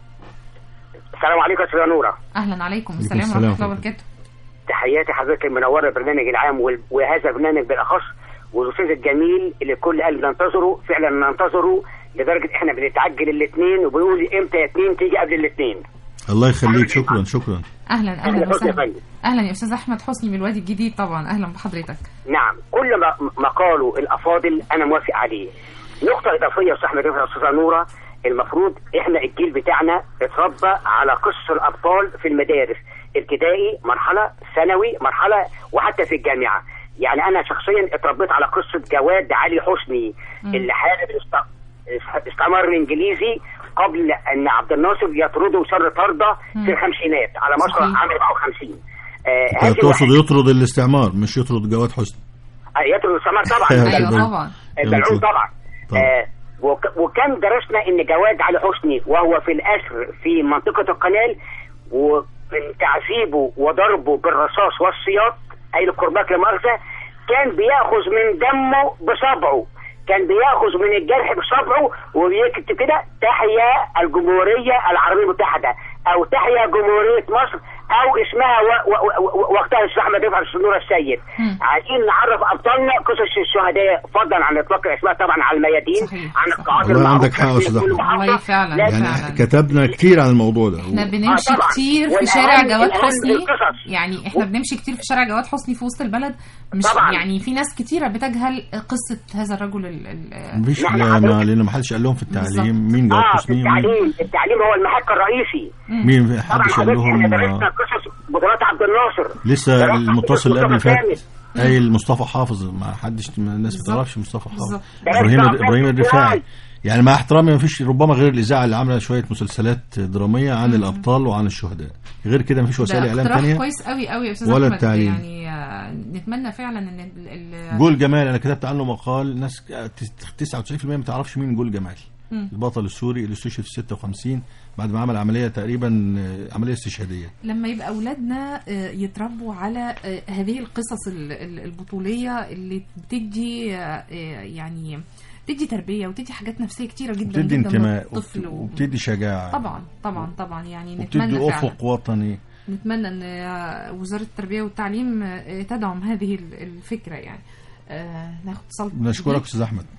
السلام عليكم يا استاذه نوره اهلا عليكم عليكم السلام السلام ورحمه الله ورحمة وبركاته تحياتي حضرتك المنوره البرنامج العام وال- وهذا البرنامج بالاخص والاستاذ الجميل اللي كل قلب ننتظره فعلا ننتظره لدرجه احنا بنتعجل الاثنين وبنقول امتى يا اثنين تيجي قبل الاثنين الله يخليك شكرا شكرا اهلا أهلا اهلا حسني يا وسهلا فندم. اهلا يا استاذ احمد حسني من الوادي الجديد طبعا اهلا بحضرتك نعم كل ما ما قاله الافاضل انا موافق عليه نقطه اضافيه يا استاذ احمد يا استاذه نوره المفروض احنا الجيل بتاعنا اتربى على قصص الابطال في المدارس ابتدائي مرحله ثانوي مرحله وحتى في الجامعه يعني انا شخصيا اتربيت على قصه جواد علي حسني اللي حارب الاست- الاستعمار الانجليزي قبل ان عبد الناصر يطرده شر طرده في الخمسينات على مشروع صحيح. عام 54 آه هذه تقصد واحد- يطرد الاستعمار مش يطرد جواد حسني آه، يطرد الاستعمار طبعا ايوه طبعاً. طبعا البلعوم طبعا طبعاً. آه وك- وكان درسنا ان جواد علي حسني وهو في الاسر في منطقه القنال ومن تعذيبه وضربه بالرصاص والسياط اي الكرباك لمؤاخذه كان بياخذ من دمه بصبعه كان بياخذ من الجرح بصبعه وبيكتب كده تحيا الجمهوريه العربيه المتحده او تحيا جمهوريه مصر او اسمها و... و... و... وقتها الاستاذ احمد رفعت السنوره السيد مم. عايزين نعرف ابطالنا قصص الشهداء فضلا عن اطلاق الاسماء طبعا على الميادين صحيح، عن صحيح. القاعات والله المعروفة عندك حق يا في أستاذ كل أحمد. محافظة. والله فعلا لازم يعني فعلا كتبنا كتير عن الموضوع ده احنا بنمشي آه، طبعاً. كتير في والأهم- شارع جواد الأهم حسني القصص. يعني احنا بنمشي كتير في شارع جواد حسني في وسط البلد مش طبعاً. يعني في ناس كتيره بتجهل قصه هذا الرجل ال ال مفيش نحن لا- حضرتك- ما لان ما حدش قال لهم في التعليم بالظبط. مين جواد اه في حسني مين التعليم التعليم هو المحك الرئيسي مين طبعا حدش قال حضرتك لهم احنا آه، درسنا قصص بطولات عبد الناصر لسه درسنا المتصل قصص اللي قبل مصطفى فات كامل. قايل مصطفى حافظ ما حدش من الناس ما بالظبط. تعرفش مصطفى حافظ بالظبط. ابراهيم درسنا ابراهيم عبد الرفاعي الرفاعي. يعني مع احترامي ما فيش ربما غير الاذاعه اللي عامله شويه مسلسلات دراميه عن الابطال وعن الشهداء غير كده ما فيش وسائل ده اعلام اقتراح ثانيه كويس قوي قوي يا استاذ ولا احمد التعليم. يعني آه، نتمنى فعلا ان ال- ال- جول جمال انا كتبت عنه مقال ناس 99% ما تعرفش مين جول جمال مم. البطل السوري اللي استشهد في 56 بعد ما عمل عمليه تقريبا آه، عمليه استشهاديه لما يبقى اولادنا آه، يتربوا على آه، هذه القصص ال- ال- البطوليه اللي بتدي آه، آه، يعني بتدي تربيه وتدي حاجات نفسيه كتيره جدا بتدي جدا انتماء للطفل و... وبتدي شجاعه طبعا طبعا طبعا يعني نتمنى وبتدي فعلا افق وطني نتمنى ان آه، وزاره التربيه والتعليم آه، تدعم هذه ال- الفكره يعني آه، ناخد اتصال نشكرك جديد. استاذ احمد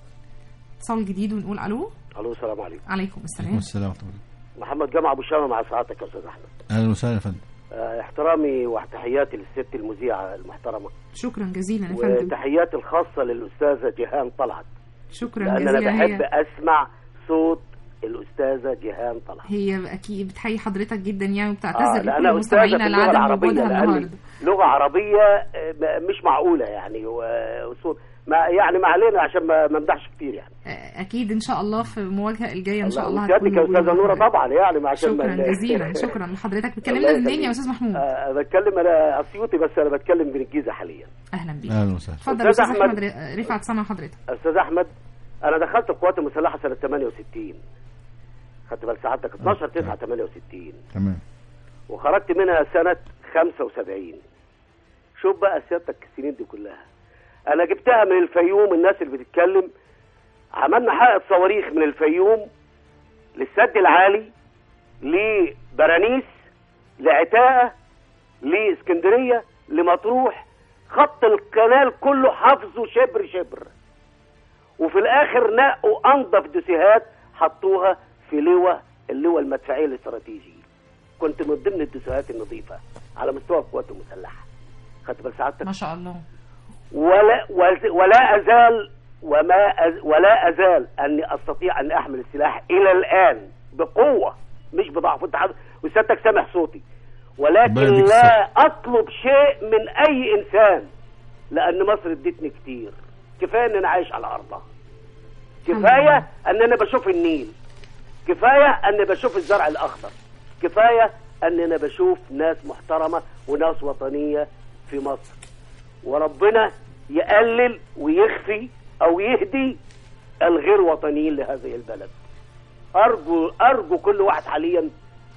اتصال جديد ونقول الو الو السلام عليكم عليكم عليكم السلام السلام ورحمه الله محمد جمعه ابو شامه مع سعادتك يا استاذ احمد اهلا وسهلا يا فندم آه، احترامي وتحياتي للست المذيعه المحترمه شكرا جزيلا يا فندم وتحياتي الخاصه للاستاذه جيهان طلعت شكرا لان انا جزيلا بحب هي اسمع صوت الاستاذه جيهان طلعت هي اكيد بتحيي حضرتك جدا يعني آه، وبتعتذر لا، لكل أنا أستاذة مستمعينا في اللغة لعدم العربية، وجودها لأني النهارده لغه عربيه آه، م- مش معقوله يعني و- وصوت ما يعني ما علينا عشان ما ما امدحش كتير يعني اكيد ان شاء الله في المواجهه الجايه ان شاء الله سيادتك يا هتكون استاذه نوره طبعا يعني ما عشان شكرا ما- جزيلا شكرا لحضرتك بتكلمنا الله منين يا يخليك. استاذ محمود آه، بتكلم انا اسيوطي بس انا بتكلم من الجيزه حاليا اهلا بيك اهلا وسهلا اتفضل يا أستاذ استاذ أحمد. احمد ر- رفعت سامع حضرتك استاذ احمد انا دخلت القوات المسلحه سنه 68 خدت بال سعادتك 12 9 68 تمام وخرجت منها سنه 75 شوف بقى سيادتك السنين دي كلها انا جبتها من الفيوم الناس اللي بتتكلم عملنا حلقه صواريخ من الفيوم للسد العالي لبرانيس لعتاقه لاسكندريه لمطروح خط القنال كله حافظه شبر شبر وفي الاخر نقوا انظف دوسيهات حطوها في لواء اللواء المدفعيه الاستراتيجي كنت من ضمن الدوسيهات النظيفه على مستوى القوات المسلحه خدت بال سعادتك ما شاء الله ولا وز- ولا ازال وما أز ولا ازال اني استطيع ان احمل السلاح الى الان بقوه مش بضعف انت عارف- وسيادتك سامع صوتي ولكن ربنا يديك لا اطلب شيء من اي انسان لان مصر ادتني كتير كفايه ان انا عايش على ارضها كفايه ان انا بشوف النيل كفايه ان بشوف الزرع الاخضر كفايه ان انا بشوف ناس محترمه وناس وطنيه في مصر وربنا يقلل ويخفي او يهدي الغير وطنيين لهذه البلد ارجو ارجو كل واحد حاليا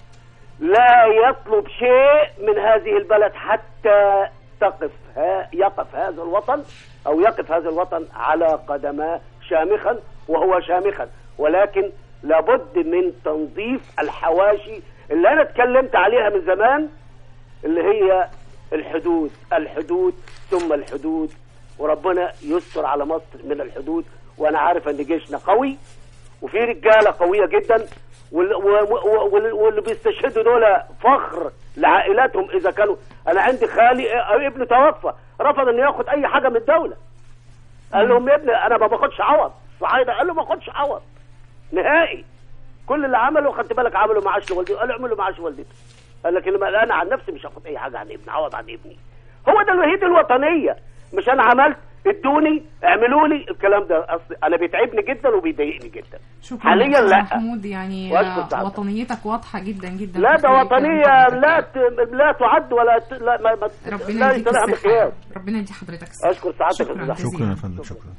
لا يطلب شيء من هذه البلد حتى تقف ها يقف هذا الوطن او يقف هذا الوطن على قدماه شامخا وهو شامخا ولكن لابد من تنظيف الحواشي اللي انا اتكلمت عليها من زمان اللي هي الحدود الحدود ثم الحدود وربنا يستر على مصر من الحدود وانا عارف ان جيشنا قوي وفي رجاله قويه جدا وال- و- و- وال- واللي بيستشهدوا دول فخر لعائلاتهم اذا كانوا انا عندي خالي آه، ابنه توفى رفض انه ياخد اي حاجه من الدوله قال لهم يا ابني انا ما باخدش عوض صعيدة قال له ما باخدش عوض نهائي كل اللي عمله خدت بالك عملوا معاش لوالدته قال له اعملوا معاش لوالدته قال لك إنما انا عن نفسي مش هاخد اي حاجه عن ابني عوض عن ابني هو ده الوحيد الوطنيه مش انا عملت ادوني اعملوا لي الكلام ده اصل انا بيتعبني جدا وبيضايقني جدا شكرا حاليا يا أستاذ لا محمود يعني وأشكر سعادتك. وطنيتك واضحه جدا جدا لا في ده كلام وطنيه حضرتك. لا ت... لا تعد ولا ت... لا ما... ما... ربنا لا يديك يتلعب الصحه مقياس ربنا يدي حضرتك الصحه اشكر سعادتك يا شكرا أستاذ أحمد. شكرا يا فندم شكرا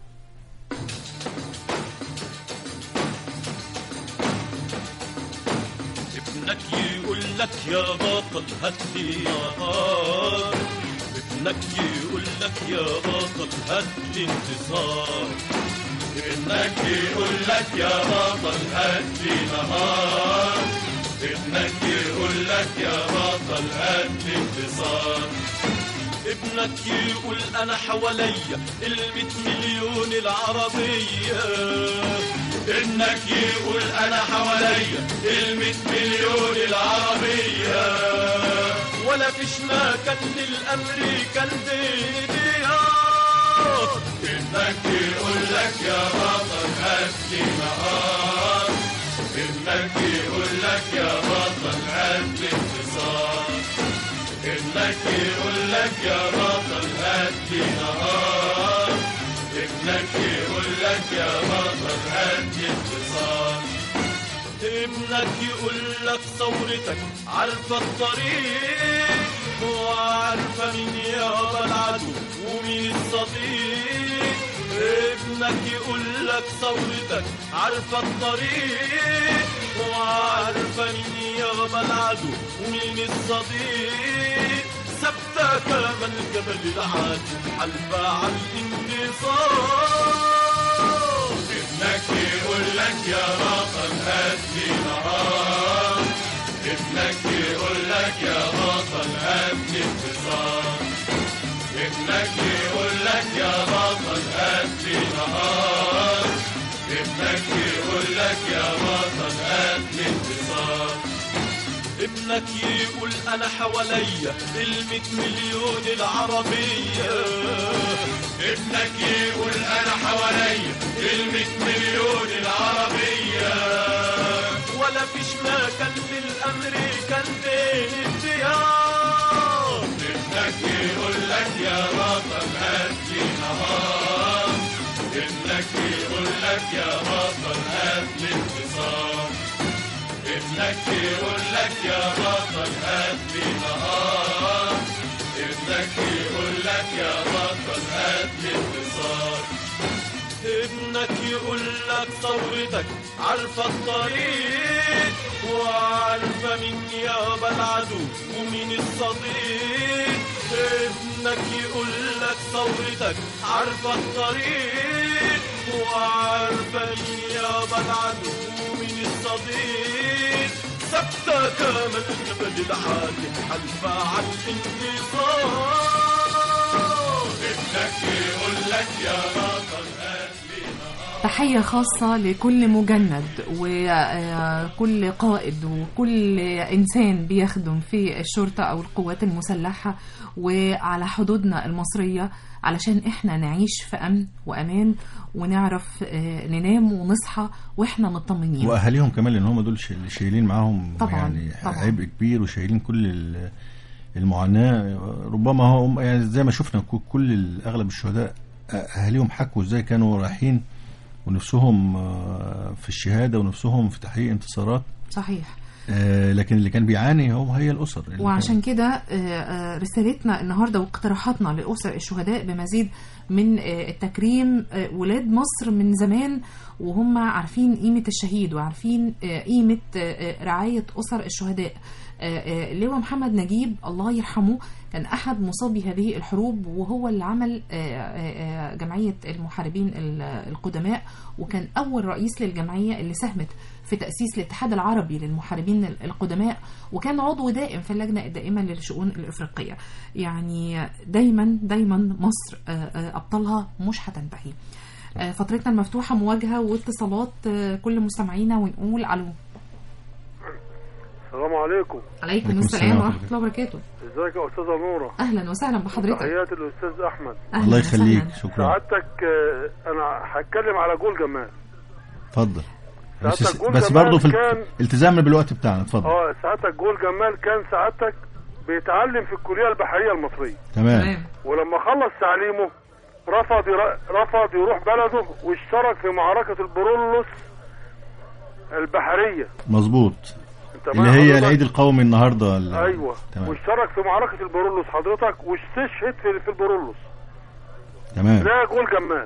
ابنك يقول لك يا بطل هات لي نهار ابنك يقول لك يا بطل هات لي انتصار ابنك يقول لك يا بطل هات لي نهار ابنك يقول لك يا بطل هات لي انتصار ابنك يقول انا حواليا الميت مليون العربية ابنك يقول انا حواليا الميت مليون العربية ولا فيش مكان للامريكان ديار ابنك يقول لك يا بطل هات لي نهار ابنك يقول لك يا بطل هات لي انتصار ابنك يقول لك يا بطل هات لي نهار ابنك يقول لك يا بطل هات لي انتصار ابنك يقول لك ثورتك عارفة الطريق وعارفة مين يابا العدو ومين الصديق ابنك يقول لك ثورتك عارفة الطريق وعارفة مين يابا العدو ومين الصديق ثابتة كما الجبل العادي حلفة على الانتصار ابنك يقول لك يا بطل هات لي نهار ابنك يقول لك يا بطل هات لي انتصار ابنك يقول لك يا بطل هات لي نهار ابنك يقول لك يا بطل هات لي انتصار ابنك يقول انا حواليا الميت مليون العربية ابنك يقول انا حواليا الميت مليون العربية ولا فيش مكان للامريكان بين الديار ابنك يا بطل هات لي انتصار ابنك يقول لك يا بطل هات لي نهار ابنك يقول لك يا بطل هات لي انتصار ابنك يقول لك ثورتك عارفة الطريق وعارفة مين يابا العدو ومين الصديق ابنك يقول لك ثورتك عارفة الطريق وعارفة مين يابا العدو ومين الصديق ثابتة كامل جبل العالم حلفة على الانتصار ابنك يقول لك يا بطل هات لي تحية خاصة لكل مجند وكل قائد وكل إنسان بيخدم في الشرطة أو القوات المسلحة وعلى حدودنا المصرية علشان إحنا نعيش في أمن وأمان ونعرف آه، ننام ونصحى وإحنا مطمنين واهاليهم كمان لان هم دول ش- اللي شايلين معاهم طبعاً، يعني طبعاً. عبء كبير وشايلين كل ال- المعاناه ربما هم يعني زي ما شفنا ك- كل ال- اغلب الشهداء اهاليهم حكوا ازاي كانوا رايحين ونفسهم آه، في الشهاده ونفسهم في تحقيق انتصارات صحيح آه، لكن اللي كان بيعاني هو هي الاسر اللي وعشان كده آه، آه، رسالتنا النهارده واقتراحاتنا لأسر الشهداء بمزيد من آه، التكريم آه، ولاد مصر من زمان وهم عارفين قيمة الشهيد وعارفين آه، قيمة آه، آه، رعاية أسر الشهداء آه، آه، لواء محمد نجيب الله يرحمه كان أحد مصابي هذه الحروب وهو اللي عمل آه، آه، آه، جمعية المحاربين ال- القدماء وكان أول رئيس للجمعية اللي ساهمت في تأسيس الاتحاد العربي للمحاربين القدماء وكان عضو دائم في اللجنة الدائمة للشؤون الإفريقية يعني دايما دايما مصر آه، آه، أبطالها مش هتنتهي آه، فترتنا المفتوحة مواجهة واتصالات آه، كل مستمعينا ونقول ألو السلام عليكم عليكم السلام ورحمة الله وبركاته ازيك يا استاذه نوره أهلا وسهلا بحضرتك تحياتي للاستاذ احمد أهلاً الله يخليك، وسهلاً. شكرا. سعادتك آه، انا هتكلم على جول جمال اتفضل بس, ساعتك جول بس جمال برضه في كان- التزامنا بالوقت بتاعنا اتفضل اه سعادتك جول جمال كان سعادتك بيتعلم في الكليه البحريه المصريه تمام ولما خلص تعليمه رفض ير- رفض يروح بلده واشترك في معركه البرولوس البحريه مظبوط انت اللي معايا هي حضرتك؟ العيد القومي النهارده ال- ايوه تمام واشترك في معركه البرولوس حضرتك واستشهد في, في البرولوس تمام ده جول جمال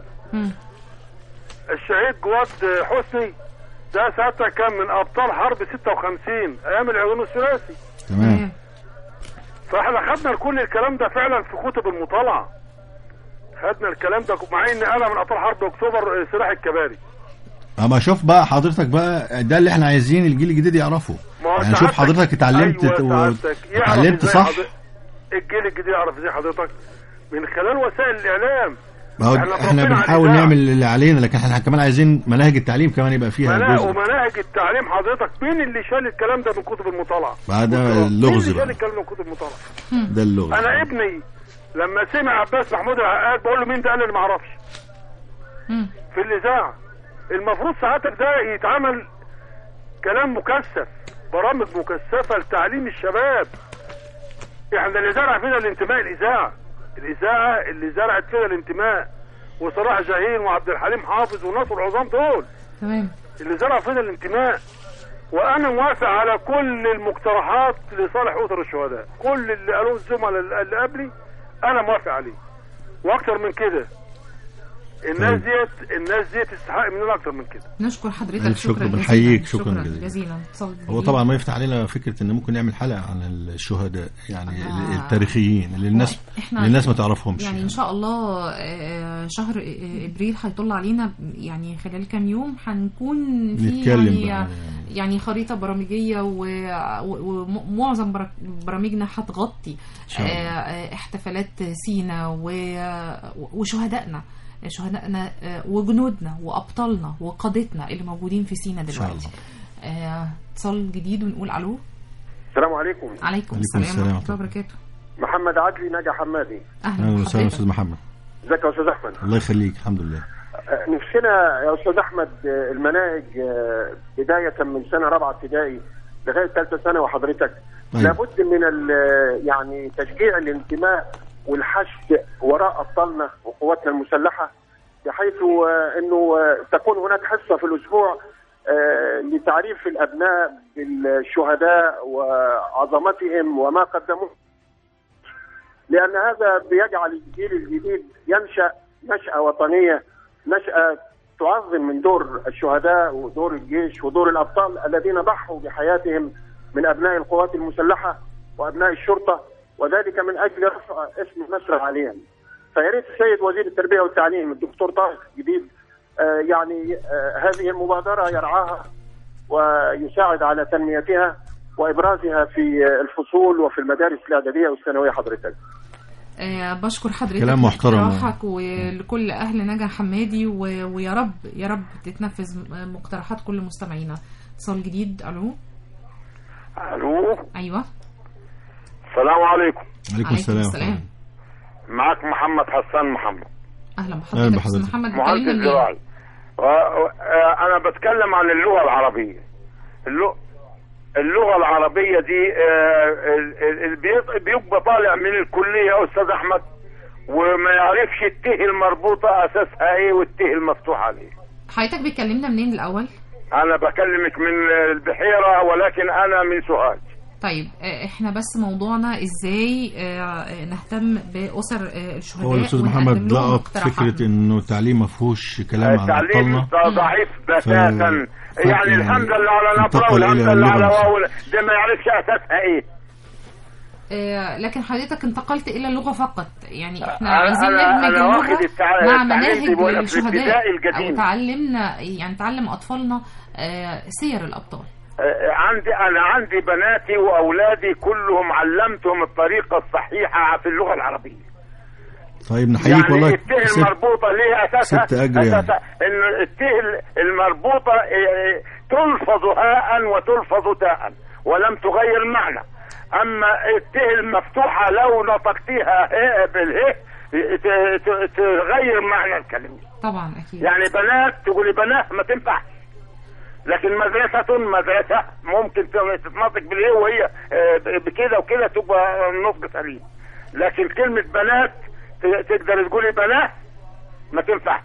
الشهيد جواد حسني ده ساعتها كان من ابطال حرب 56 ايام العدوان الثلاثي تمام فاحنا خدنا كل الكلام ده فعلا في كتب المطالعه خدنا الكلام ده مع ان انا من ابطال حرب اكتوبر آه، سلاح الكباري اما شوف بقى حضرتك بقى ده اللي احنا عايزين الجيل الجديد يعرفه ما هو يعني شوف سعادتك- حضرتك اتعلمت أيوة و- سعادتك. يعرف اتعلمت إزاي صح حضرتك- الجيل الجديد يعرف ازاي حضرتك من خلال وسائل الاعلام ما هو إحنا احنا اتربينا على بنحاول الإذاعة. نعمل اللي علينا لكن احنا كمان عايزين مناهج التعليم كمان يبقى فيها مناهج جزء ومناهج التعليم حضرتك مين اللي شال الكلام ده من كتب المطالعه؟ بعد ده مين اللغز اللي بقى شال الكلام ده من كتب المطالعه؟ ده اللغز انا ابني لما سمع عباس محمود العقاد بقول له مين ده قال لي ما اعرفش في الاذاعه المفروض ساعتك ده يتعمل كلام مكثف برامج مكثفه لتعليم الشباب احنا اللي زرع فينا الانتماء الاذاعه الاذاعه اللي زرعت فينا الانتماء وصلاح جاهين وعبد الحليم حافظ والناس العظام دول تمام اللي زرع فينا الانتماء وانا موافق على كل المقترحات لصالح اسر الشهداء كل اللي قالوه الزملاء اللي قبلي انا موافق عليه واكتر من كده الناس ديت الناس ديت تستحق مننا اكتر من كده نشكر حضرتك ألف شكر، شكرا بنحييك، جزيلا شكرا شكرا جزيلا. جزيلا اتصال هو جديد. طبعا ما يفتح علينا فكره ان ممكن نعمل حلقه عن الشهداء يعني آه. التاريخيين اللي الناس إحنا اللي الناس ما تعرفهمش يعني ان شاء الله آه، شهر آه، ابريل هيطل علينا يعني خلال كام يوم هنكون في نتكلم يعني بقى. يعني خريطه برامجيه و- و- ومعظم برا- برامجنا هتغطي شاء الله. آه، آه، احتفالات سينا و- وشهدائنا شهدائنا آه، وجنودنا وابطالنا وقادتنا اللي موجودين في سينا إن شاء دلوقتي آه، اتصال جديد ونقول الو السلام عليكم عليكم السلام السلام ورحمه ورحمة الله وبركاته محمد عدلي ناجي حمادي اهلا اهلا وسهلا بحضرتك استاذ محمد ازيك يا استاذ احمد الله يخليك الحمد لله آه، نفسنا يا استاذ احمد آه، المناهج آه، بدايه من سنه رابعه ابتدائي لغايه ثالثه ثانوي وحضرتك أيوة. لابد من ال- يعني تشجيع الانتماء والحشد وراء ابطالنا وقواتنا المسلحه بحيث آه، انه آه، تكون هناك حصه في الاسبوع آه، لتعريف الابناء بالشهداء وعظمتهم وما قدموه لان هذا بيجعل الجيل الجديد ينشا نشاه وطنيه نشاه تعظم من دور الشهداء ودور الجيش ودور الابطال الذين ضحوا بحياتهم من ابناء القوات المسلحه وابناء الشرطه وذلك من اجل رفع اسم مصر عاليا. فيا ريت السيد وزير التربيه والتعليم الدكتور طارق جديد آه، يعني آه، هذه المبادره يرعاها ويساعد على تنميتها وابرازها في آه، الفصول وفي المدارس الاعداديه والثانويه حضرتك. آه، بشكر حضرتك كلام محترم. لاقتراحك ولكل اهل نجا حمادي و... ويا رب يا رب تتنفذ م- مقترحات كل مستمعينا اتصال جديد الو الو ايوه السلام عليكم عليكم السلام السلام معك محمد حسان محمد اهلا أهلا بحضرتك بحضرتك. استاذ محمد مهندس بتكلمنا منين؟ زراعي و- و- آه، انا بتكلم عن اللغه العربيه اللغه اللغه العربيه دي آه، ال- ال- ال- بيط- بيبقى طالع من الكليه يا استاذ احمد وما يعرفش الته المربوطه اساسها ايه والته المفتوحه عليه حضرتك بتكلمنا منين الاول انا بكلمك من البحيره ولكن انا من سوهاج طيب آه، احنا بس موضوعنا ازاي آه، نهتم باسر آه، الشهداء هو الاستاذ ونقدم محمد لهم لقط اقتراحات. فكره انه التعليم ما فيهوش كلام عن التعليم ابطالنا ضعيف بتاتا يعني يعني الحمد لله على نبره انتقل والحمد إلى لله على اللغة واو ده ما يعرفش اساسها ايه آه، لكن حضرتك انتقلت الى اللغه فقط يعني احنا أنا- عايزين أنا- ندمج أنا واخد اللغه التع- مع التعليم دي مناهج وأنا في للشهداء الابتدائي او القديم. تعلمنا يعني تعلم اطفالنا آه، سير الابطال آه، عندي انا عندي بناتي واولادي كلهم علمتهم الطريقه الصحيحه في اللغه العربيه طيب نحييك يعني والله الته ست- المربوطه ليه اساسها ست أجر يعني. اساسها ان الته المربوطه آه، تلفظ هاء وتلفظ تاء ولم تغير المعنى اما الته المفتوحه لو نطقتيها هاء بالهاء ت- ت- تغير معنى الكلمه طبعا اكيد يعني بنات تقولي بنات ما تنفعش لكن مدرسة مدرسة ممكن تتنطق بالإيه وهي آه، بكده وكده تبقى النطق سليم لكن كلمة بنات ت- تقدر تقولي بنات ما تنفعش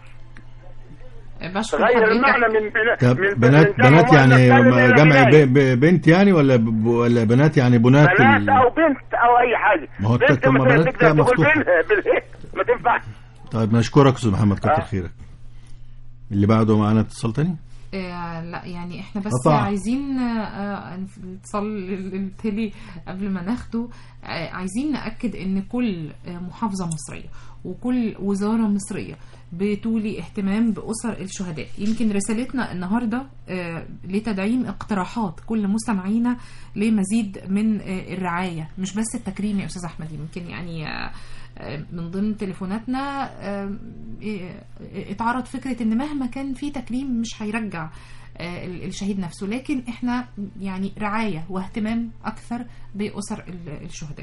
بشكر تغير حضرتك المعنى من بنا طب من بنات من جمع بنات يعني مؤنث سالم إلى جمع بناية. ب- ب- بنت يعني ولا ب- ولا بنات يعني بنات بنات ال- أو بنت أو أي حاجة ما هو بنت طب ما مثلا بنات تقدر تقول مفتوحة. بالها بالهي ما تنفعش طيب نشكرك استاذ محمد كتر آه. خيرك اللي بعده معانا اتصال تاني آه، لا يعني احنا بس قطع. عايزين آه، الاتصال التالي قبل ما ناخده آه، عايزين نأكد ان كل آه، محافظة مصرية وكل وزارة مصرية بتولي اهتمام بأسر الشهداء يمكن رسالتنا النهاردة آه، لتدعيم اقتراحات كل مستمعينا لمزيد من آه، الرعاية مش بس التكريم يا أستاذ أحمد يمكن يعني آه، آه، من ضمن تليفوناتنا آه، آه، اتعرض فكرة ان مهما كان في تكريم مش هيرجع آه، ال- الشهيد نفسه لكن احنا يعني رعاية واهتمام اكثر بأسر ال- الشهداء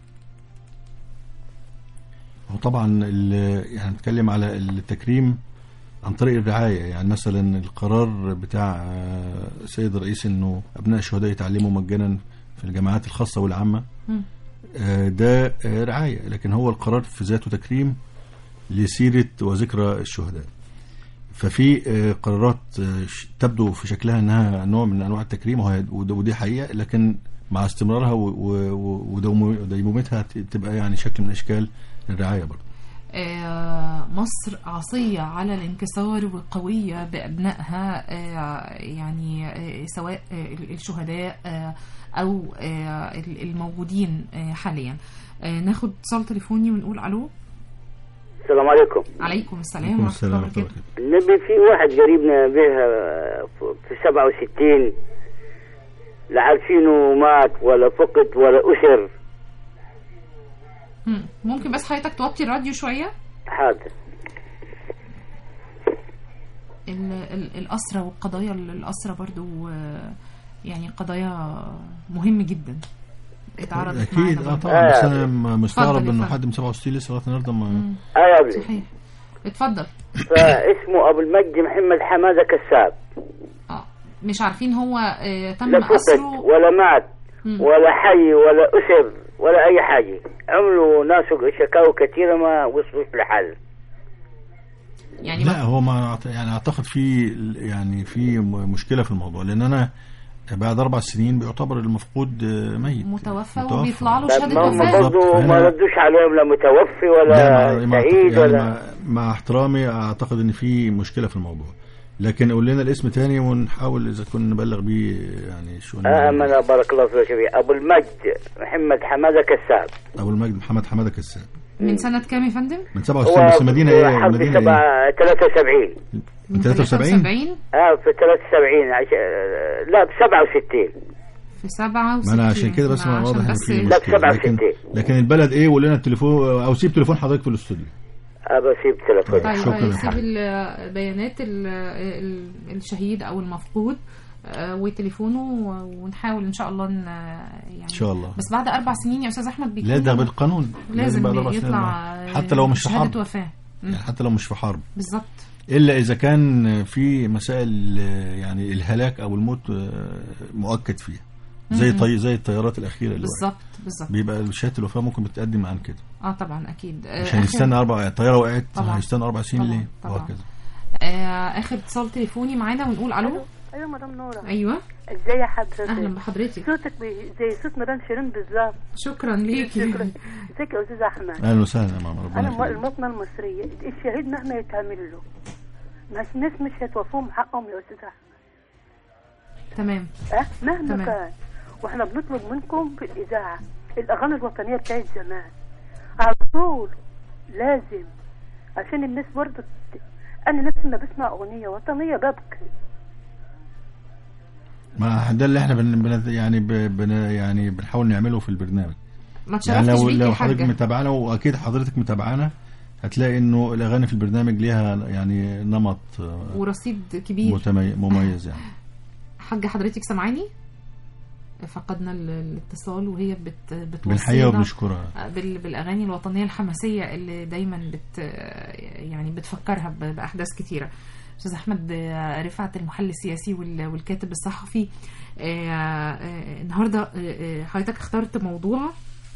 هو طبعا ال- يعني نتكلم على التكريم عن طريق الرعاية يعني مثلا القرار بتاع آه، السيد الرئيس انه ابناء الشهداء يتعلموا مجانا في الجامعات الخاصة والعامة مم. آه، ده آه، رعاية لكن هو القرار في ذاته تكريم لسيرة وذكرى الشهداء ففي آه، قرارات آه، ش- تبدو في شكلها انها نوع من انواع التكريم وهي- وده- ودي حقيقة لكن مع استمرارها و- و- و- ودومو- وديمومتها ت- تبقى يعني شكل من اشكال الرعاية برضه آه، مصر عصية على الانكسار وقوية بأبنائها آه، يعني آه، سواء آه، الشهداء آه، أو آه، الموجودين آه، حاليا آه، ناخد اتصال تليفوني ونقول ألو السلام عليكم عليكم السلام ورحمة الله وبركاته النبي في واحد قريبنا بها في 67 لا عارفينه مات ولا فقد ولا أسر مم. ممكن بس حضرتك توطي الراديو شوية حاضر ال- ال- الأسرة والقضايا الأسرة برضو آه، يعني قضايا مهمة جدا اتعرضت اكيد معانا اه برضو. طبعا بس انا م- مستغرب اتفضل يا انه فندم. حد من 67 لسه لغايه النهارده ما اه يا ابني صحيح اتفضل فاسمه أبو المجد محمد حمادة كساب مش عارفين هو آه، تم لا فقد أسره ولا مات مم. ولا حي ولا أسر ولا أي حاجة عملوا ناس شكاوى كثيرة ما وصلوا لحل يعني لا ما- هو ما أعت- يعني اعتقد في يعني في م- مشكله في الموضوع لان انا بعد اربع سنين بيعتبر المفقود آه، ميت متوفى متوفى. وبيطلع له طب شهاده ما هم وفاه برضه ما فأنا- ردوش عليهم لا متوفي ولا لا مع, مع, شهيد يعني ولا مع, مع احترامي اعتقد ان في مشكله في الموضوع لكن قول لنا الاسم تاني ونحاول اذا كنا نبلغ بيه يعني شو آه أنا بارك الله فيك يا أبو المجد محمد حمادة كساب ابو المجد محمد حماده كساب من سنه كام يا فندم؟ من 67 بس مدينه ايه حرب مدينه سبعة ايه 73 من 73 اه في 73 عش... آه، لا ب 67 في 67 ما انا عشان كده بس ما عشان واضح ان بس في لا، مشكله لكن, 67. لكن البلد ايه وقول لنا التليفون او سيب تليفون حضرتك في الاستوديو ابى اسيب تليفون طيب شكراً يا سيب حبيبي. ال- بيانات ال- ال- الشهيد او المفقود آه، وتليفونه و- ونحاول ان شاء الله ن- يعني ان شاء الله بس بعد اربع سنين يا استاذ احمد بيكون لا ده بالقانون لازم بعد أربع سنين يطلع الله. حتى لو مش في شهادة حرب وفاه مم. يعني حتى لو مش في حرب بالظبط الا اذا كان في مسائل آه، يعني الهلاك او الموت آه، مؤكد فيها زي مم. طي زي الطيارات الاخيره اللي وقعت. بالظبط بالظبط بيبقى شهاده الوفاه ممكن بتقدم عن كده اه طبعا اكيد آه، عشان آخر- يستنى اربع الطياره وقعت طبعاً. هيستنى اربع سنين طبعاً. ليه طبعاً. وهكذا آه، اخر اتصال تليفوني معانا ونقول الو ايوه مدام نورة ايوه ازاي يا حضرتك اهلا بحضرتك صوتك بي- زي صوت مدام شيرين بالظبط شكرا ليكي شكرا ازيك يا استاذ احمد اهلا وسهلا يا ماما ربنا انا م- يخليك المواطنه المصريه الشهيد مهما يتعمل له مش الناس مش هتوفوهم حقهم يا استاذ احمد تمام اه مهما تمام. كان واحنا بنطلب منكم في الاذاعه الاغاني الوطنيه بتاعت زمان على طول لازم عشان الناس برضه ت- انا نفسي ما بسمع اغنيه وطنيه ببكي ما ده اللي احنا بن بن يعني ب- بن يعني بنحاول نعمله في البرنامج ما يعني تشرفتش لو بيكي لو يا حضرتك حاجه متابعانا واكيد حضرتك متابعانا هتلاقي انه الاغاني في البرنامج ليها يعني نمط آه، ورصيد كبير متمي- مميز يعني حاجه حضرتك سامعاني فقدنا ال- الاتصال وهي بت بتوصلنا بنحييها وبنشكرها بال- بالاغاني الوطنيه الحماسيه اللي دايما بت يعني بتفكرها ب- باحداث كتيره استاذ احمد آه، رفعت المحلل السياسي وال- والكاتب الصحفي آه، آه، النهارده آه، آه، حضرتك اخترت موضوع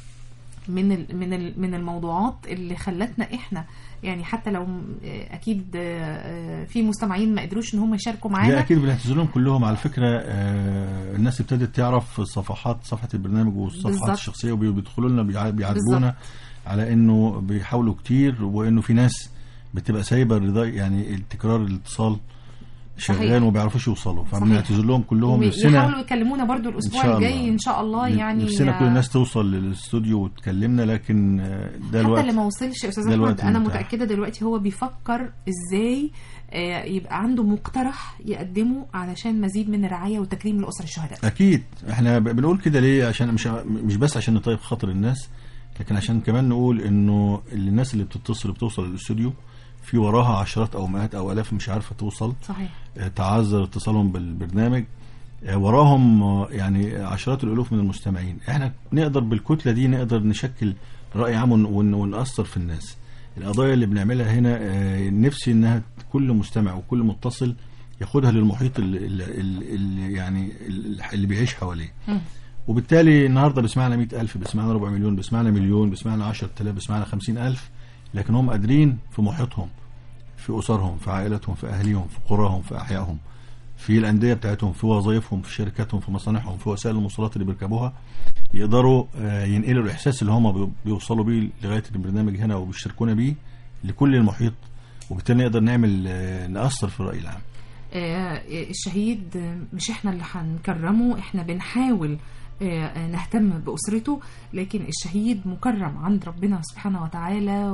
من ال من ال من الموضوعات اللي خلتنا احنا يعني حتى لو آه، اكيد آه، آه، في مستمعين ما قدروش ان هم يشاركوا لا معانا اكيد بنعتذر لهم كلهم على فكره آه الناس ابتدت تعرف صفحات صفحه البرنامج والصفحات بالظبط. الشخصيه وبيدخلوا لنا بيع- بيعاتبونا على انه بيحاولوا كتير وانه في ناس بتبقى سايبه الرضا يعني التكرار الاتصال شغال صحيح. وما بيعرفوش يوصلوا صحيح. فبنعتذر لهم كلهم ويحاولوا نفسنا يكلمونا برضو إن الاسبوع شاء الجاي الله. ان شاء الله يعني نفسنا كل الناس توصل للاستوديو وتكلمنا لكن آه، ده حتى الوقت اللي ما وصلش يا استاذ ده احمد الوقت انا المتاح. متاكده دلوقتي هو بيفكر ازاي آه، يبقى عنده مقترح يقدمه علشان مزيد من الرعايه وتكريم لاسر الشهداء اكيد احنا ب- بنقول كده ليه عشان مش مش بس عشان نطيب خاطر الناس لكن عشان كمان نقول انه الناس اللي بتتصل وبتوصل للاستوديو في وراها عشرات او مئات او الاف مش عارفه توصل صحيح آه، تعذر اتصالهم بالبرنامج آه، وراهم آه، يعني عشرات الالوف من المستمعين احنا نقدر بالكتله دي نقدر نشكل راي عام ون- ون- ونأثر في الناس القضايا اللي بنعملها هنا آه، نفسي انها كل مستمع وكل متصل ياخدها للمحيط اللي, اللي, اللي يعني اللي بيعيش حواليه وبالتالي النهارده بيسمعنا 100000 بيسمعنا ربع مليون بيسمعنا مليون بيسمعنا 10000 بيسمعنا 50000 لكن هم قادرين في محيطهم في اسرهم في عائلاتهم في اهليهم في قراهم في احيائهم في الانديه بتاعتهم في وظائفهم في شركاتهم في مصانعهم في وسائل المواصلات اللي بيركبوها يقدروا آه، ينقلوا الاحساس اللي هم بي- بيوصلوا بيه لغايه البرنامج هنا وبيشاركونا بيه لكل المحيط وبالتالي نقدر نعمل آه، ناثر في الراي العام آه، الشهيد آه، مش احنا اللي هنكرمه احنا بنحاول آه، آه، نهتم بأسرته لكن الشهيد مكرم عند ربنا سبحانه وتعالى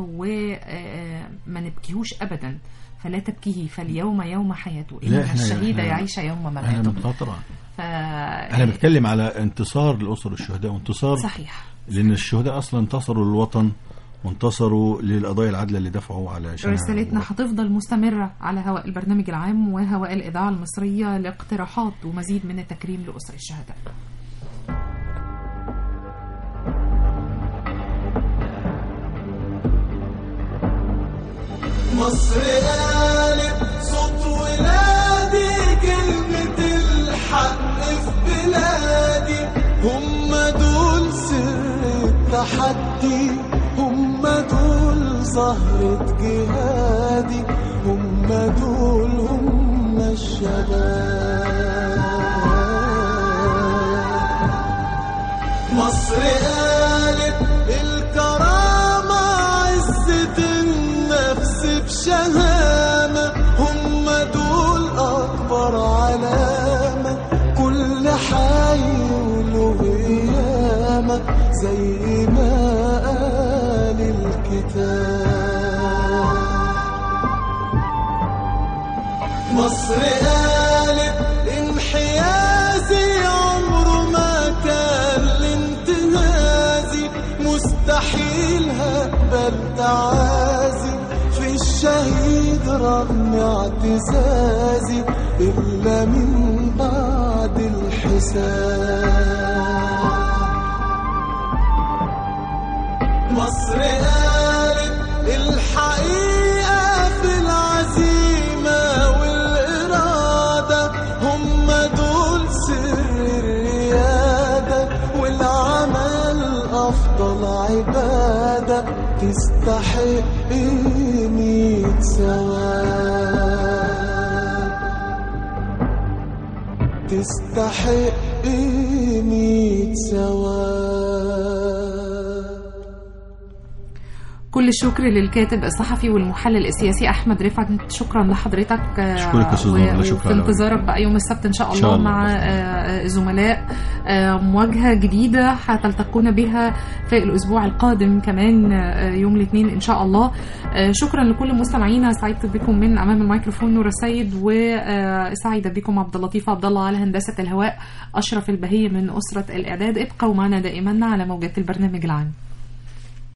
وما نبكيهوش أبدا فلا تبكيه فاليوم يوم حياته إن لا، إحنا- الشهيد إحنا- يعيش يوم احنا مماته بنخاطر ف... احنا بنتكلم على انتصار لاسر الشهداء وانتصار صحيح لان الشهداء اصلا انتصروا للوطن وانتصروا للقضايا العادله اللي دفعوا علشان رسالتنا هتفضل مستمرة على هواء البرنامج العام وهواء الإذاعة المصرية لاقتراحات ومزيد من التكريم لأسر الشهداء مصر قالت صوت ولادي كلمة الحق في بلادي هم دول سر التحدي هم دول زهرة جهادي هم دول هم الشباب مصر قالت الكرامة عزة النفس بشهامة هم دول أكبر علامة كل حي وله قيامة زي ما قال الكتاب مصر قالت انحيازي عمره ما كان الانتهازي مستحيل هقبل تعازي في الشهيد رغم اعتزازي إلا من بعد الحساب مصر قالت الحقيقة في العزيمة والإرادة هم دول سر الريادة والعمل أفضل عبادة تستحق مية ثواب تستحق مية ثواب كل الشكر للكاتب الصحفي والمحلل السياسي احمد رفعت شكرا لحضرتك آه، أشكرك يا أستاذ و- نور، لا شكر وفي على انتظارك بقى يوم السبت ان شاء إن الله, شاء الله. مع آه، زملاء آه، مواجهه جديده هتلتقون بها في الاسبوع القادم كمان آه، يوم الاثنين ان شاء الله آه، شكرا لكل مستمعينا سعدت بكم من امام الميكروفون نور السيد وسعيده بكم عبد اللطيف عبد الله على هندسه الهواء اشرف البهيه من اسره الاعداد ابقوا معنا دائما على موجات البرنامج العام